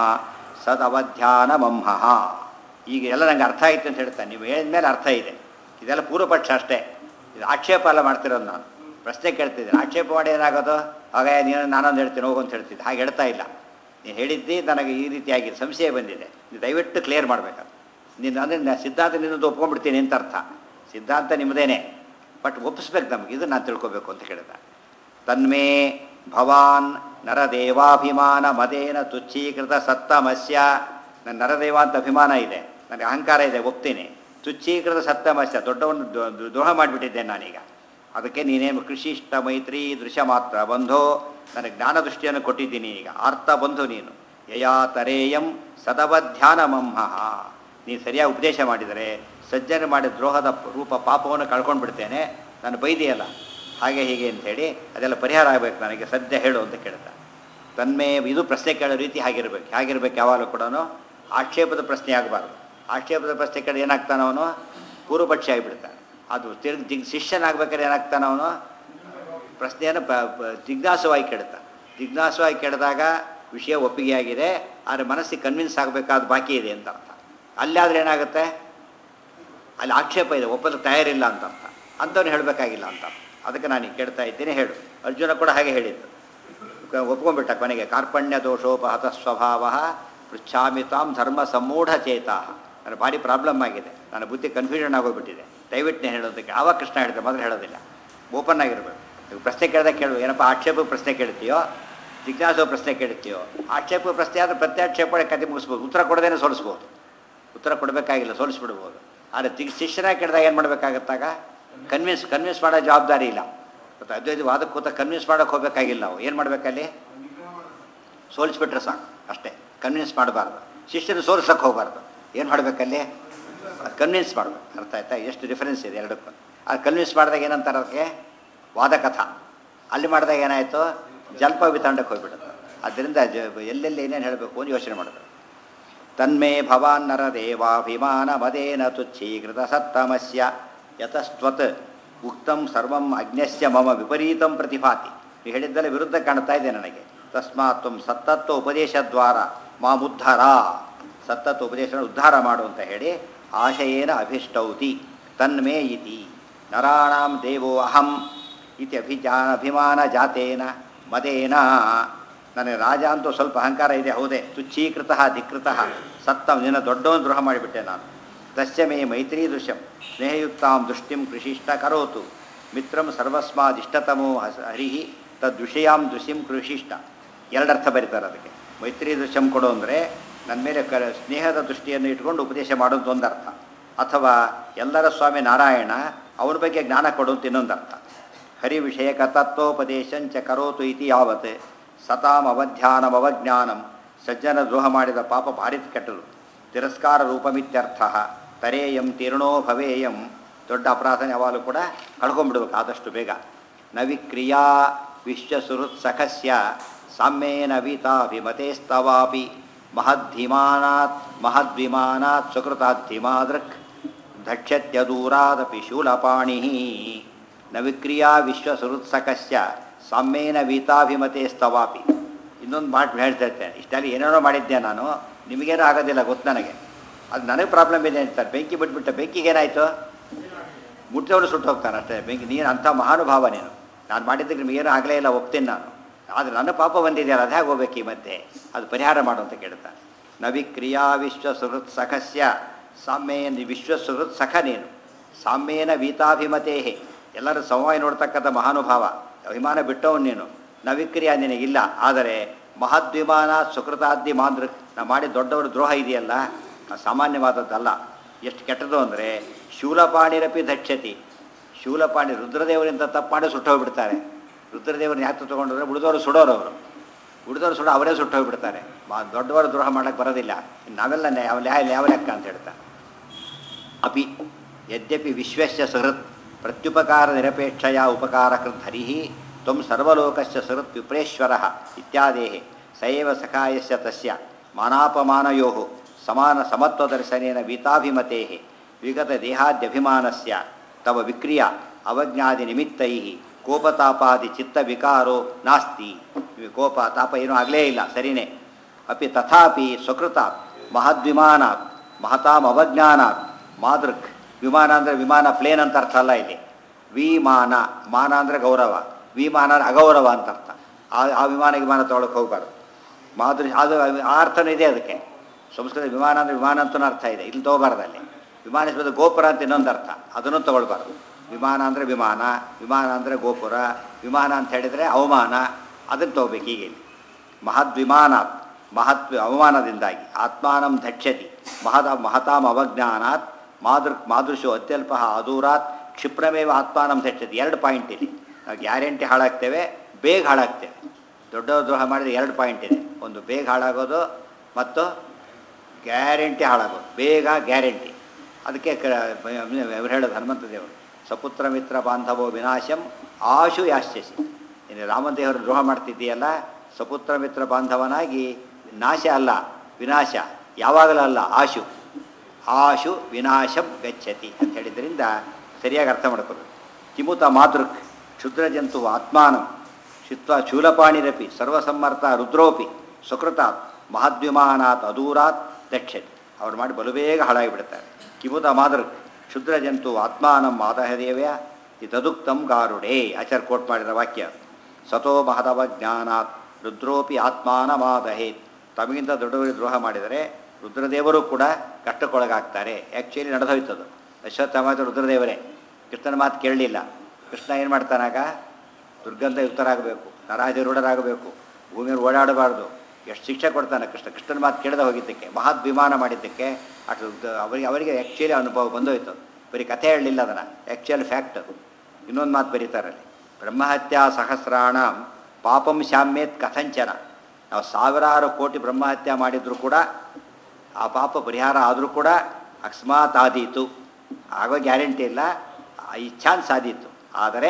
ಸದವಧ್ಯಾನಮಂಹಃ ಈಗ ಎಲ್ಲ ನಂಗೆ ಅರ್ಥ ಆಯ್ತು ಅಂತ ಹೇಳ್ತಾನೆ ನೀವು ಹೇಳಿದ ಮೇಲೆ ಅರ್ಥ ಇದೆ ಇದೆಲ್ಲ ಪೂರ್ವಪಕ್ಷ ಅಷ್ಟೇ ಇದು ಆಕ್ಷೇಪ ಎಲ್ಲ ಮಾಡ್ತಿರೋದು ನಾನು ಪ್ರಶ್ನೆ ಕೇಳ್ತಿದ್ದೀನಿ ಆಕ್ಷೇಪ ಮಾಡಿ ಏನಾಗೋದು ಆಗ ನೀನು ನಾನೊಂದು ಹೇಳ್ತೀನಿ ಹೋಗು ಅಂತ ಹೇಳ್ತಿದ್ದೆ ಹಾಗೆ ಹೇಳ್ತಾ ಇಲ್ಲ ನೀನು ಹೇಳಿದ್ದಿ ನನಗೆ ಈ ರೀತಿಯಾಗಿ ಸಂಶಯ ಬಂದಿದೆ ನೀವು ದಯವಿಟ್ಟು ಕ್ಲಿಯರ್ ಮಾಡಬೇಕು ನೀನು ಅಂದರೆ ನಾನು ಸಿದ್ಧಾಂತ ನಿನ್ನದು ಒಪ್ಕೊಂಡ್ಬಿಡ್ತೀನಿ ಅಂತ ಅರ್ಥ ಸಿದ್ಧಾಂತ ನಿಮ್ಮದೇನೆ ಬಟ್ ಒಪ್ಪಿಸ್ಬೇಕು ನಮಗೆ ಇದು ನಾನು ತಿಳ್ಕೊಬೇಕು ಅಂತ ಕೇಳಿದ ತನ್ಮೇ ಭವಾನ್ ನರದೇವಾಭಿಮಾನ ಮದೇನ ತುಚ್ಛೀಕೃತ ಸತ್ತಮಸ್ಯ ನನ್ನ ನರದೇವ ಅಂತ ಅಭಿಮಾನ ಇದೆ ನನಗೆ ಅಹಂಕಾರ ಇದೆ ಒಪ್ತೀನಿ ತುಚ್ಛೀಕೃತ ಸತ್ತಮಸ್ಯ ದೊಡ್ಡವನ್ನು ದ್ರೋ- ದ್ರೋಹ ಮಾಡಿಬಿಟ್ಟಿದ್ದೇನೆ ನಾನೀಗ ಅದಕ್ಕೆ ನೀನೇನು ಕೃಷಿಷ್ಟ ಮೈತ್ರಿ ದೃಶ್ಯ ಮಾತ್ರ ಬಂಧೋ ನನಗೆ ಜ್ಞಾನ ದೃಷ್ಟಿಯನ್ನು ಕೊಟ್ಟಿದ್ದೀನಿ ಈಗ ಆರ್ತ ಬಂಧು ನೀನು ಯಯಾ ತರೇಯಂ ಸದವಧ್ಯಾನಮಂಹಃ ನೀನು ಸರಿಯಾಗಿ ಉಪದೇಶ ಮಾಡಿದರೆ ಸಜ್ಜನೆ ಮಾಡಿದ ದ್ರೋಹದ ರೂಪ ಪಾಪವನ್ನು ಕಳ್ಕೊಂಡು ಬಿಡ್ತೇನೆ ನಾನು ಬೈದಿಯಲ್ಲ ಹಾಗೆ ಹೀಗೆ ಅಂಥೇಳಿ ಅದೆಲ್ಲ ಪರಿಹಾರ ಆಗಬೇಕು ನನಗೆ ಸದ್ಯ ಹೇಳು ಅಂತ ಕೇಳ್ತಾ ತನ್ಮೇ ಇದು ಪ್ರಶ್ನೆ ಕೇಳೋ ರೀತಿ ಹಾಗಿರ್ಬೇಕು ಹೇಗಿರ್ಬೇಕು ಯಾವಾಗಲೂ ಕೂಡ ಆಕ್ಷೇಪದ ಪ್ರಶ್ನೆ ಆಗಬಾರ್ದು ಆಕ್ಷೇಪದ ಪ್ರಶ್ನೆ ಕೇಳಿ ಏನಾಗ್ತಾನೆ ಅವನು ಪೂರ್ವಪಕ್ಷಿ ಆಗಿಬಿಡ್ತಾನೆ ಅದು ತಿರ್ಗಿ ದಿಗ್ ಶಿಷ್ಯನಾಗ್ಬೇಕಾದ್ರೆ ಏನಾಗ್ತಾನೆ ಅವನು ಪ್ರಶ್ನೆಯನ್ನು ಪ ಪ- ಜಿಜ್ಞಾಸವಾಗಿ ಕೇಳ್ತಾನೆ ಜಿಜ್ಞಾಸವಾಗಿ ಕೇಳಿದಾಗ ವಿಷಯ ಒಪ್ಪಿಗೆಯಾಗಿದೆ ಆದರೆ ಮನಸ್ಸಿಗೆ ಕನ್ವಿನ್ಸ್ ಆಗಬೇಕಾದ ಬಾಕಿ ಇದೆ ಅಂತ ಅರ್ಥ ಅಲ್ಲಾದ್ರೆ ಏನಾಗುತ್ತೆ ಅಲ್ಲಿ ಆಕ್ಷೇಪ ಇದೆ ಒಪ್ಪಲು ತಯಾರಿಲ್ಲ ಅಂತ ಅರ್ಥ ಅಂಥವ್ನು ಹೇಳಬೇಕಾಗಿಲ್ಲ ಅಂತ ಅರ್ಥ. ಅದಕ್ಕೆ ನಾನು ಈಗ ಕೇಳ್ತಾ ಇದ್ದೀನಿ ಹೇಳು ಅರ್ಜುನ ಕೂಡ ಹಾಗೆ ಹೇಳಿದ್ದು ಕ- ಒಪ್ಕೊಂಡ್ಬಿಟ್ಟ ಕೊನೆಗೆ ಕಾರ್ಪಣ್ಯ ದೋಷೋಪಹತ ಸ್ವಭಾವ ಪೃಚ್ಛಾಮಿ ತಾಂ ಧರ್ಮ ಸಮೂಢ ಚೇತಾ ನನ್ನ ಭಾರಿ ಪ್ರಾಬ್ಲಮ್ ಆಗಿದೆ ನನ್ನ ಬುದ್ಧಿ ಕನ್ಫ್ಯೂಷನ್ ಆಗೋಗ್ಬಿಟ್ಟಿದೆ ದಯವಿಟ್ಟು ಹೇಳೋದಕ್ಕೆ ಆವಾಗ ಕೃಷ್ಣ ಹೇಳಿದೆ ಮೊದಲು ಹೇಳೋದಿಲ್ಲ ಓಪನ್ ಆಗಿರ್ಬೇಕು ಈಗ ಪ್ರಶ್ನೆ ಕೇಳಿದಾಗ ಕೇಳು ಏನಪ್ಪ ಆಕ್ಷೇಪ ಪ್ರಶ್ನೆ ಕೇಳ್ತೀಯೋ ಜಿಜ್ಞಾಸೋ ಪ್ರಶ್ನೆ ಕೇಳ್ತೀಯೋ ಆಕ್ಷೇಪ ಪ್ರಶ್ನೆ ಆದರೆ ಪ್ರತ್ಯಾಕ್ಷೇಪಣೆ ಕತೆ ಮುಗಿಸ್ಬೋದು ಉತ್ತರ ಕೊಡದೇನೆ ಸೋಲಿಸ್ಬೋದು ಉತ್ತರ ಕೊಡಬೇಕಾಗಿಲ್ಲ ಸೋಲಿಸ್ಬಿಡ್ಬೋದು ಆದರೆ ತಿ ಶಿಷ್ಯನಾಗಿ ಕೇಳಿದಾಗ ಏನು ಮಾಡಬೇಕಾಗತ್ತಾಗ ಕನ್ವಿನ್ಸ್ ಕನ್ವಿನ್ಸ್ ಮಾಡೋ ಜವಾಬ್ದಾರಿ ಇಲ್ಲ ಮತ್ತು ಅದ್ವೈತ ವಾದಕ್ಕೆ ಕೂತ ಕನ್ವಿನ್ಸ್ ಮಾಡೋಕೆ ಹೋಗಬೇಕಾಗಿಲ್ಲ ನಾವು ಏನು ಮಾಡಬೇಕಲ್ಲಿ ಸೋಲಿಸ್ಬಿಟ್ರೆ ಸಾಕು ಅಷ್ಟೇ ಕನ್ವಿನ್ಸ್ ಮಾಡಬಾರ್ದು ಶಿಷ್ಯನ ಸೋಲಿಸೋಕೆ ಹೋಗಬಾರ್ದು ಏನು ಮಾಡಬೇಕಲ್ಲಿ ಕನ್ವಿನ್ಸ್ ಮಾಡಬೇಕು ಅರ್ಥ ಆಯ್ತಾ ಎಷ್ಟು ಡಿಫರೆನ್ಸ್ ಇದೆ ಎರಡಕ್ಕೂ ಅದು ಕನ್ವಿನ್ಸ್ ಮಾಡಿದಾಗ ಏನಂತಾರೆ ಅದಕ್ಕೆ ವಾದಕಥ ಅಲ್ಲಿ ಮಾಡಿದಾಗ ಏನಾಯಿತು ಜಲ್ಪ ವಿತಂಡಕ್ಕೆ ಹೋಗ್ಬಿಡುತ್ತೆ ಆದ್ದರಿಂದ ಜ ಎಲ್ಲೆಲ್ಲಿ ಏನೇನು ಹೇಳಬೇಕು ಅಂತ ಯೋಚನೆ ಮಾಡಬೇಕು ತನ್ಮೇ ಭವಾನ್ ನರದೇವಾಭಿಮಾನ ಮದೇನ ತುಚ್ಛೀಕೃತ ಸತ್ತಮಸ್ಯ ಯತಸ್ತ್ವತ್ ಉಕ್ತಂ ಸರ್ವಂ ಅಜ್ಞಸ್ಯ ಮಮ ವಿಪರೀತಂ ಪ್ರತಿಭಾತಿ ನೀವು ಹೇಳಿದ್ದಲ್ಲ ವಿರುದ್ಧ ಕಾಣ್ತಾ ಇದೆ ನನಗೆ ತಸ್ಮಾತ್ ತ್ವಂ ಸತ್ತತ್ವ ಉಪದೇಶದ್ವಾರ ಮಾಮುದ್ಧರ ಸತ್ತತ್ವ ಉಪದೇಶ ಉದ್ಧಾರ ಮಾಡು ಅಂತ ಹೇಳಿ ಆಶಯೇನ ಅಭಿಷ್ಟೌತಿ ತನ್ಮೇ ಇತಿ ನರಾಣಾಂ ದೇವೋ ಅಹಂ ಇತಿ ಅಭಿಜಾನ ಅಭಿಮಾನ ಜಾತೇನ ಮದೇನ ನನಗೆ ರಾಜ ಅಂತೂ ಸ್ವಲ್ಪ ಅಹಂಕಾರ ಇದೆ ಹೌದೇ ತುಚ್ಛೀಕೃತ ಧಿಕೃತ ಸತ್ತ ನಿನ್ನ ದೊಡ್ಡವನು ದ್ರೋಹ ಮಾಡಿಬಿಟ್ಟೆ ನಾನು ತಸ್ಯ ಮೇ ಮೈತ್ರಿ ದೃಶ್ಯಂ ಸ್ನೇಹಯುಕ್ತಾಂ ದೃಷ್ಟಿಂ ಕೃಷಿಷ್ಟ ಕರೋತು ಮಿತ್ರಂ ಸರ್ವಸ್ಮಾದಿಷ್ಟತಮೋ ಹಸ ಹರಿಹಿ ತದ್ವಿಷಯಾಂ ದೃಶ್ಯಂ ಕೃಷಿಷ್ಟ ಎರಡರ್ಥ ಬರೀತಾರೆ ಅದಕ್ಕೆ ಮೈತ್ರಿ ದೃಶ್ಯಂ ಕೊಡು ಅಂದರೆ ನನ್ನ ಮೇಲೆ ಕ ಸ್ನೇಹದ ದೃಷ್ಟಿಯನ್ನು ಇಟ್ಕೊಂಡು ಉಪದೇಶ ಮಾಡೋದು ಒಂದು ಅರ್ಥ ಅಥವಾ ಎಲ್ಲರ ಸ್ವಾಮಿ ನಾರಾಯಣ ಅವನ ಬಗ್ಗೆ ಜ್ಞಾನ ಕೊಡು ಅಂತ ಇನ್ನೊಂದು ಅರ್ಥ ಹರಿ ವಿಷಯಕ ತತ್ವೋಪದೇಶಂಚ ಕರೋತು ಇತಿ ಯಾವತ್ ಸತಾಂ ಅವಧ್ಯಾನಂ ಅವಜ್ಞಾನಂ ಸಜ್ಜನ ದ್ರೋಹ ಮಾಡಿದ ಪಾಪ ಭಾರಿ ಕೆಟ್ಟದು ತಿರಸ್ಕಾರ ರೂಪಮಿತ್ಯರ್ಥ ತರೇಯಂ ತೀರ್ಣೋ ಭವೇಯಂ ದೊಡ್ಡ ಅಪರಾಧನ ಯಾವಾಗಲೂ ಕೂಡ ಕಳ್ಕೊಂಡ್ಬಿಡ್ಬೇಕು ಆದಷ್ಟು ಬೇಗ ನವಿಕ್ರಿಯಾ ವಿಶ್ವಸುಹೃತ್ಸಖಸ್ಯ ಸಾಮ್ಯೇನ ವೀತಾಭಿಮತೇಸ್ತವಾಪಿ ಮಹದ್ಧಿಮಾನಾತ್ ಮಹದ್ವಿಮಾನಾತ್ ಸುಕೃತಾದ್ಧಿಮಾದೃಕ್ ಧಕ್ಷ್ಯತ್ಯದೂರಾದಪಿ ಶೂಲಪಾಣಿ ನವಿಕ್ರಿಯಾ ವಿಶ್ವಸುಹೃತ್ಸಖಸ್ಯ ಸಾಮ್ಯೇನ ವೀತಾಭಿಮತೇಸ್ತವಾಪಿ ಇನ್ನೊಂದು ಮಾತು ಹೇಳ್ತಾ ಇರ್ತೇನೆ ಇಷ್ಟೆಲ್ಲ ಏನೇನೋ ಮಾಡಿದ್ದೆ ನಾನು ನಿಮಗೇನೂ ಆಗೋದಿಲ್ಲ ಗೊತ್ತು ನನಗೆ ಅದು ನನಗೆ ಪ್ರಾಬ್ಲಮ್ ಇದೆ ಅಂತಾರೆ ಬೆಂಕಿ ಬಿಟ್ಬಿಟ್ಟ ಬೆಂಕಿಗೆ ಏನಾಯಿತು ಮುಟ್ಟಿದವನು ಸುಟ್ಟು ಹೋಗ್ತಾನೆ ಅಷ್ಟೇ ಬೆಂಕಿ ನೀನು ಅಂಥ ಮಹಾನುಭಾವ ನೀನು ನಾನು ಮಾಡಿದ್ದಕ್ಕೆ ನಿಮಗೇನು ಆಗಲೇ ಇಲ್ಲ ಒಪ್ತೀನಿ ನಾನು ಆದರೆ ನನ್ನ ಪಾಪ ಬಂದಿದೆಯಲ್ಲ ಅದು ಹೇಗೆ ಹೋಗ್ಬೇಕು ಈ ಮತ್ತೆ ಅದು ಪರಿಹಾರ ಮಾಡು ಅಂತ ಕೇಳ್ತಾನೆ ನವಿಕ್ರಿಯಾ ವಿಶ್ವ ಸುಹೃತ್ ಸಖಸ್ಯ ಸಾಮ್ಯೇನ ವಿಶ್ವ ಸುಹೃತ್ ಸಖ ನೀನು ಸಾಮ್ಯೇನ ವೀತಾಭಿಮತೇಹೆ ಎಲ್ಲರೂ ಸಮವಾಯ ನೋಡ್ತಕ್ಕಂಥ ಮಹಾನುಭಾವ ಅಭಿಮಾನ ಬಿಟ್ಟವನು ನೀನು ನವಿಕ್ರಿಯಾ ನಿನಗಿಲ್ಲ ಆದರೆ ಮಹದ್ವಿಮಾನ ಸುಕೃತಾದ್ದಿ ಮಾಂದ್ರ ನಾ ಮಾಡಿ ದೊಡ್ಡವರು ದ್ರೋಹ ಇದೆಯಲ್ಲ ಅದು ಸಾಮಾನ್ಯವಾದದ್ದಲ್ಲ ಎಷ್ಟು ಕೆಟ್ಟದು ಅಂದರೆ ಶೂಲಪಾಣಿರಪಿ ದಕ್ಷತಿ ಶೂಲಪಾಣಿ ರುದ್ರದೇವರಿಂದ ತಪ್ಪು ಮಾಡಿ ಸುಟ್ಟೋಗ್ಬಿಡ್ತಾರೆ ರುದ್ರದೇವರನ್ನ ಯಾಕೆ ತಗೊಂಡ್ರೆ ಉಳಿದವರು ಸುಡೋರು ಅವರು ಉಳಿದವರು ಸುಡೋ ಅವರೇ ಸುಟ್ಟೋಗ್ಬಿಡ್ತಾರೆ ಮಾ ದೊಡ್ಡವರು ದ್ರೋಹ ಮಾಡೋಕ್ಕೆ ಬರೋದಿಲ್ಲ ನಾವೆಲ್ಲ ನ್ಯಾಯ ಯಾವ ಯಾವ ಲೆಕ್ಕ ಅಂತ ಹೇಳ್ತಾರೆ ಅಪಿ ಯದ್ಯಪಿ ವಿಶ್ವಸ್ಯ ಸುಹೃತ್ ಪ್ರತ್ಯುಪಕಾರ ನಿರಪೇಕ್ಷಯ ಉಪಕಾರಕೃತ್ ಹರಿ ತ್ವಂ ಸರ್ವಲೋಕಸ್ಯ ಸುಹೃತ್ ವಿಪ್ರೇಶ್ವರ ಇತ್ಯಾದೇಹ ಸಯೇವ ಸಖಾಯಸ್ಯ ತಸ್ಯ ಮಾನಾಪಮಾನಯೋ ಸಮಾನ ಸಮತ್ವದರ್ಶನೇನ ವೀತಾಭಿಮತೆ ವಿಗತ ದೇಹಾದ್ಯಭಿಮಾನಸ್ಯ ತವ ವಿಕ್ರಿಯ ಅವಜ್ಞಾದಿ ನಿಮಿತ್ತೈ ಕೋಪತಾಪಾದಿ ಚಿತ್ತ ವಿಕಾರೋ ನಾಸ್ತಿ ಕೋಪ ತಾಪ ಏನೂ ಆಗಲೇ ಇಲ್ಲ ಸರಿನೇ ಅಪಿ ತಥಾಪಿ ಸ್ವಕೃತಾತ್ ಮಹದ್ವಿಮಾನಾತ್ ಮಹತಾಂ ಅವಜ್ಞಾನಾತ್ ಮಾದೃಕ್ ವಿಮಾನ ಅಂದರೆ ವಿಮಾನ ಪ್ಲೇನ್ ಅಂತ ಅರ್ಥ ಅಲ್ಲ ಇಲ್ಲಿ ವಿಮಾನ ಮಾನ ಅಂದರೆ ಗೌರವ ವಿಮಾನ ಅಂದ್ರೆ ಅಗೌರವ ಅಂತ ಅರ್ಥ ಆ ಆ ವಿಮಾನ ವಿಮಾನ ತೊಗೊಳಕ್ಕೆ ಹೋಗ್ಬಾರ್ದು ಮಾದೃ ಅದು ಆ ಅರ್ಥನೂ ಇದೆ ಅದಕ್ಕೆ ಸಂಸ್ಕೃತ ವಿಮಾನ ಅಂದರೆ ವಿಮಾನ ಅಂತಲೂ ಅರ್ಥ ಇದೆ ಇಲ್ಲಿ ತೊಗೋಬಾರ್ದು ಅಲ್ಲಿ ವಿಮಾನ ಶಬ್ದ ಗೋಪುರ ಅಂತ ಇನ್ನೊಂದು ಅರ್ಥ ಅದನ್ನು ತೊಗೊಳ್ಬಾರ್ದು ವಿಮಾನ ಅಂದರೆ ವಿಮಾನ ವಿಮಾನ ಅಂದರೆ ಗೋಪುರ ವಿಮಾನ ಅಂತ ಹೇಳಿದರೆ ಅವಮಾನ ಅದನ್ನು ತೊಗೋಬೇಕು ಈಗ ಇಲ್ಲಿ ಮಹದ್ವಿಮಾನಾತ್ ಮಹತ್ವ ಅವಮಾನದಿಂದಾಗಿ ಆತ್ಮಾನಂ ಧಕ್ಷ್ಯತಿ ಮಹದ ಮಹತಾಂ ಅವಜ್ಞಾನಾತ್ ಮಾದೃ ಮಾದೃಶು ಅತ್ಯಲ್ಪ ಅದೂರಾತ್ ಕ್ಷಿಪ್ರಮೇವ ಆತ್ಮಾನಂ ಧಕ್ಷ್ಯತಿ ಎರಡು ಪಾಯಿಂಟ್ ಇಲ್ಲಿ ನಾವು ಗ್ಯಾರಂಟಿ ಹಾಳಾಗ್ತೇವೆ ಬೇಗ ಹಾಳಾಗ್ತೇವೆ ದೊಡ್ಡ ದ್ರೋಹ ಮಾಡಿದ್ರೆ ಎರಡು ಪಾಯಿಂಟ್ ಇದೆ ಒಂದು ಬೇಗ ಹಾಳಾಗೋದು ಮತ್ತು ಗ್ಯಾರಂಟಿ ಹಾಳಾಗೋದು ಬೇಗ ಗ್ಯಾರಂಟಿ ಅದಕ್ಕೆ ಕ ಇವ್ರು ಹೇಳೋದು ಹನುಮಂತ ದೇವರು ಸಪುತ್ರ ಮಿತ್ರ ಬಾಂಧವೋ ವಿನಾಶಂ ಆಶು ಯಾಶ್ಯಸಿ ನೀನು ರಾಮದೇವರು ದ್ರೋಹ ಮಾಡ್ತಿದ್ದೀಯಲ್ಲ ಸಪುತ್ರ ಮಿತ್ರ ಬಾಂಧವನಾಗಿ ನಾಶ ಅಲ್ಲ ವಿನಾಶ ಯಾವಾಗಲೂ ಅಲ್ಲ ಆಶು ಆಶು ವಿನಾಶಂ ಗಚ್ಚತಿ ಅಂತ ಹೇಳಿದ್ರಿಂದ ಸರಿಯಾಗಿ ಅರ್ಥ ಮಾಡ್ಕೋಬೇಕು ಕಿಮುತ ಮಾತೃಕ್ ಕ್ಷುದ್ರ ಜಂತು ಆತ್ಮಾನಂ ಶಿತ್ವ ಶೂಲಪಾಣಿರಪಿ ಸರ್ವಸಮ್ಮರ್ಥ ರುದ್ರೋಪಿ ಸುಕೃತಾತ್ ಮಹದ್ವಿಮಾನಾತ್ ಅದೂರಾತ್ ದಕ್ಷತಿ ಅವ್ರು ಮಾಡಿ ಬಲು ಬೇಗ ಹಾಳಾಗಿಬಿಡ್ತಾರೆ ಕಿಮುತ ಮಾದೃಕ್ ಕ್ಷುದ್ರ ಜಂತು ಆತ್ಮಾನಂ ಮಾದಹದೇವ್ಯ ಇದದುಕ್ತಂ ಗಾರುಡೇ ಆಚಾರ್ಯ ಕೋಟ್ ಮಾಡಿದ ವಾಕ್ಯ ಸತೋ ಮಹದವ ಜ್ಞಾನಾತ್ ರುದ್ರೋಪಿ ಆತ್ಮಾನ ಮಾದಹೇತ್ ತಮಗಿಂತ ದೊಡ್ಡವರಿಗೆ ದ್ರೋಹ ಮಾಡಿದರೆ ರುದ್ರದೇವರು ಕೂಡ ಕಷ್ಟಕ್ಕೊಳಗಾಗ್ತಾರೆ ಆ್ಯಕ್ಚುಲಿ ನಡೆದೋಯ್ತದು ಅಶ್ವತ್ಥಾಮ ರುದ್ರದೇವರೇ ಕೃಷ್ಣನ ಮಾತು ಕೇಳಲಿಲ್ಲ ಕೃಷ್ಣ ಏನು ಮಾಡ್ತಾನಾಗ ದುರ್ಗಂಧ ಯುಕ್ತರಾಗಬೇಕು ನರಾಜರೂಢರಾಗಬೇಕು ಭೂಮಿಯಲ್ಲಿ ಓಡಾಡಬಾರ್ದು ಎಷ್ಟು ಶಿಕ್ಷೆ ಕೊಡ್ತಾನೆ ಕೃಷ್ಣ ಕೃಷ್ಣನ ಮಾತು ಕೇಳದೆ ಹೋಗಿದ್ದಕ್ಕೆ ಮಹದ್ ವಿಮಾನ ಮಾಡಿದ್ದಕ್ಕೆ ಅಷ್ಟು ದ- ಅವರಿಗೆ ಅವರಿಗೆ ಆ್ಯಕ್ಚುಲಿ ಅನುಭವ ಬಂದೋಯ್ತು ಬರೀ ಕಥೆ ಹೇಳಲಿಲ್ಲ ಅದನ್ನು ಆ್ಯಕ್ಚುಯಲ್ ಫ್ಯಾಕ್ಟ್ ಇನ್ನೊಂದು ಮಾತು ಬರೀತಾರಲ್ಲಿ ಬ್ರಹ್ಮಹತ್ಯಾ ಸಹಸ್ರಾಣ ಪಾಪಂ ಶಾಮ್ಯೇತ್ ಕಥಂಚನ ನಾವು ಸಾವಿರಾರು ಕೋಟಿ ಬ್ರಹ್ಮಹತ್ಯೆ ಮಾಡಿದರೂ ಕೂಡ ಆ ಪಾಪ ಪರಿಹಾರ ಆದರೂ ಕೂಡ ಅಕಸ್ಮಾತ್ ಆದೀತು ಆಗೋ ಗ್ಯಾರಂಟಿ ಇಲ್ಲ ಆ ಈ ಚಾನ್ಸ್ ಆದೀತು ಆದರೆ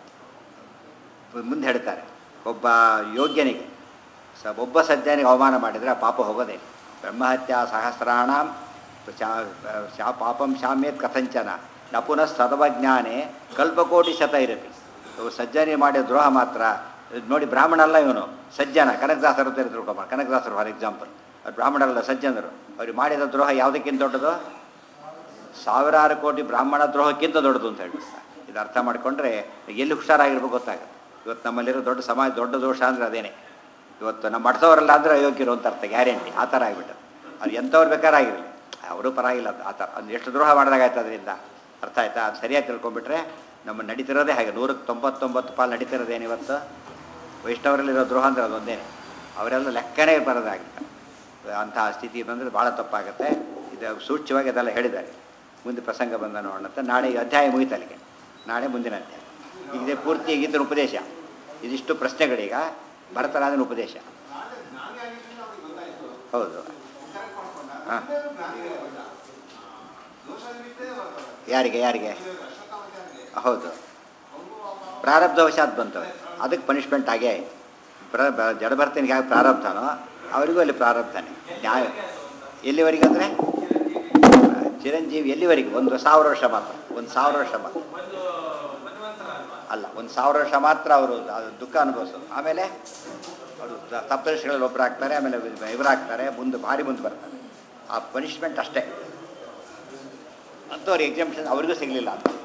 ಮುಂದೆ ಹೇಳ್ತಾರೆ ಒಬ್ಬ ಯೋಗ್ಯನಿಗೆ ಸ ಒಬ್ಬ ಸಜ್ಜನಿಗೆ ಅವಮಾನ ಮಾಡಿದರೆ ಆ ಪಾಪ ಹೋಗೋದೇ ಬ್ರಹ್ಮಹತ್ಯಾ ಸಹಸ್ರಾಣ ಶಾ ಪಾಪಂ ಶಾಮ್ಯತ್ ಕಥಂಚನ ನ ಪುನಃ ಸದವಜ್ಞಾನೇ ಕಲ್ಪಕೋಟಿ ಶತ ಇರಲಿ ಇವು ಸಜ್ಜನೆ ಮಾಡಿದ ದ್ರೋಹ ಮಾತ್ರ ಇದ್ ನೋಡಿ ಬ್ರಾಹ್ಮಣ ಅಲ್ಲ ಇವನು ಸಜ್ಜನ ಕನಕದಾಸರು ಅಂತ ತಿಳ್ಕೊಬಾರ ಕನಕದಾಸರು ಫಾರ್ ಎಕ್ಸಾಂಪಲ್ ಅವ್ರು ಬ್ರಾಹ್ಮಣರಲ್ಲ ಸಜ್ಜನರು ಅವ್ರಿಗೆ ಮಾಡಿದ ದ್ರೋಹ ಯಾವುದಕ್ಕಿಂತ ದೊಡ್ಡದು ಸಾವಿರಾರು ಕೋಟಿ ಬ್ರಾಹ್ಮಣ ದ್ರೋಹಕ್ಕಿಂತ ದೊಡ್ಡದು ಅಂತ ಹೇಳ್ಬಿಡ್ತಾರೆ ಇದು ಅರ್ಥ ಮಾಡಿಕೊಂಡ್ರೆ ಎಲ್ಲಿ ಹುಷಾರಾಗಿರ್ಬೇಕು ಗೊತ್ತಾಗುತ್ತೆ ಇವತ್ತು ನಮ್ಮಲ್ಲಿರೋ ದೊಡ್ಡ ಸಮಾಜ ದೊಡ್ಡ ದೋಷ ಅಂದರೆ ಅದೇನೆ ಇವತ್ತು ನಮ್ಮ ಮಡ್ಸೋರಲ್ಲ ಅಂದರೆ ಅಯೋಗ್ಯರು ಅಂತ ಅರ್ಥ ಗ್ಯಾರಂಟಿ ಆ ಥರ ಆಗಿಬಿಟ್ಟು ಅವ್ರು ಎಂಥವ್ರು ಬೇಕಾರಾಗಿರಲಿ ಅವರು ಪರವಾಗಿಲ್ಲ ಅದು ಆ ಥರ ಅದು ಎಷ್ಟು ದ್ರೋಹ ಮಾಡಿದಾಗಾಯ್ತು ಅದರಿಂದ ಅರ್ಥ ಆಯ್ತಾ ಅದು ಸರಿಯಾಗಿ ತಿಳ್ಕೊಂಬಿಟ್ರೆ ನಮ್ಮ ನಡೀತಿರೋದೇ ಹಾಗೆ ನೂರಕ್ಕೆ ತೊಂಬತ್ತೊಂಬತ್ತು ಪಾಲು ನಡೀತಿರೋದೇನು ಇವತ್ತು ವೈಷ್ಣವರಲ್ಲಿರೋ ದ್ರೋಹ ಅಂದರೆ ಅದೊಂದೇನೆ ಅವರೆಲ್ಲ ಲೆಕ್ಕನೇ ಬರೋದಾಗಿಲ್ಲ ಅಂತಹ ಸ್ಥಿತಿ ಬಂದರೆ ಭಾಳ ತಪ್ಪಾಗುತ್ತೆ ಇದು ಸೂಕ್ಷ್ಮವಾಗಿ ಅದೆಲ್ಲ ಹೇಳಿದ್ದಾರೆ ಮುಂದೆ ಪ್ರಸಂಗ ಬಂದ ನೋಡೋಣ ಅಂತ ನಾಳೆ ಈ ಅಧ್ಯಾಯ ಮುಗಿತು ಅಲ್ಲಿಗೆ ನಾಳೆ ಮುಂದಿನ ಅಧ್ಯಾಯ ಈಗ ಇದೇ ಪೂರ್ತಿ ಗೀತನ ಉಪದೇಶ ಇದಿಷ್ಟು ಪ್ರಶ್ನೆಗಳೀಗ ಭರತರಾಜನ ಉಪದೇಶ ಹೌದು ಹಾಂ ಯಾರಿಗೆ ಯಾರಿಗೆ ಹೌದು ಪ್ರಾರಬ್ಧವಶಾತ್ ಬಂತವೆ ಅದಕ್ಕೆ ಪನಿಷ್ಮೆಂಟ್ ಆಗೇ ಆಯ್ತು ಪ್ರ ಬ- ಜಡಭರ್ತನಿಗೆ ಯಾವ ಪ್ರಾರಬ್ಧನೋ ಅವರಿಗೂ ಅಲ್ಲಿ ಪ್ರಾರಬ್ಧನೇ ನ್ಯಾಯ ಎಲ್ಲಿವರೆಗೆ ಅಂದರೆ ಚಿರಂಜೀವಿ ಎಲ್ಲಿವರೆಗೆ ಒಂದು ಸಾವಿರ ವರ್ಷ ಮಾತ್ರ ಒಂದು ಸಾವಿರ ವರ್ಷ ಮಾತ್ರ ಅಲ್ಲ ಒಂದು ಸಾವಿರ ವರ್ಷ ಮಾತ್ರ ಅವರು ಅದು ದುಃಖ ಅನುಭವಿಸೋದು ಆಮೇಲೆ ಅವರು ತಪ್ಪದರ್ಶಿಗಳಲ್ಲಿ ಒಬ್ಬರು ಆಗ್ತಾರೆ ಆಮೇಲೆ ಇವರಾಗ್ತಾರೆ ಮುಂದೆ ಭಾರಿ ಮುಂದೆ ಬರ್ತಾರೆ ಆ ಪನಿಷ್ಮೆಂಟ್ ಅಷ್ಟೇ ಅಂತೂ ಅವ್ರಿಗೆ ಎಕ್ಸಾಮಿಷನ್ ಅವ್ರಿಗೂ ಸಿಗಲಿಲ್ಲ ಅಂತ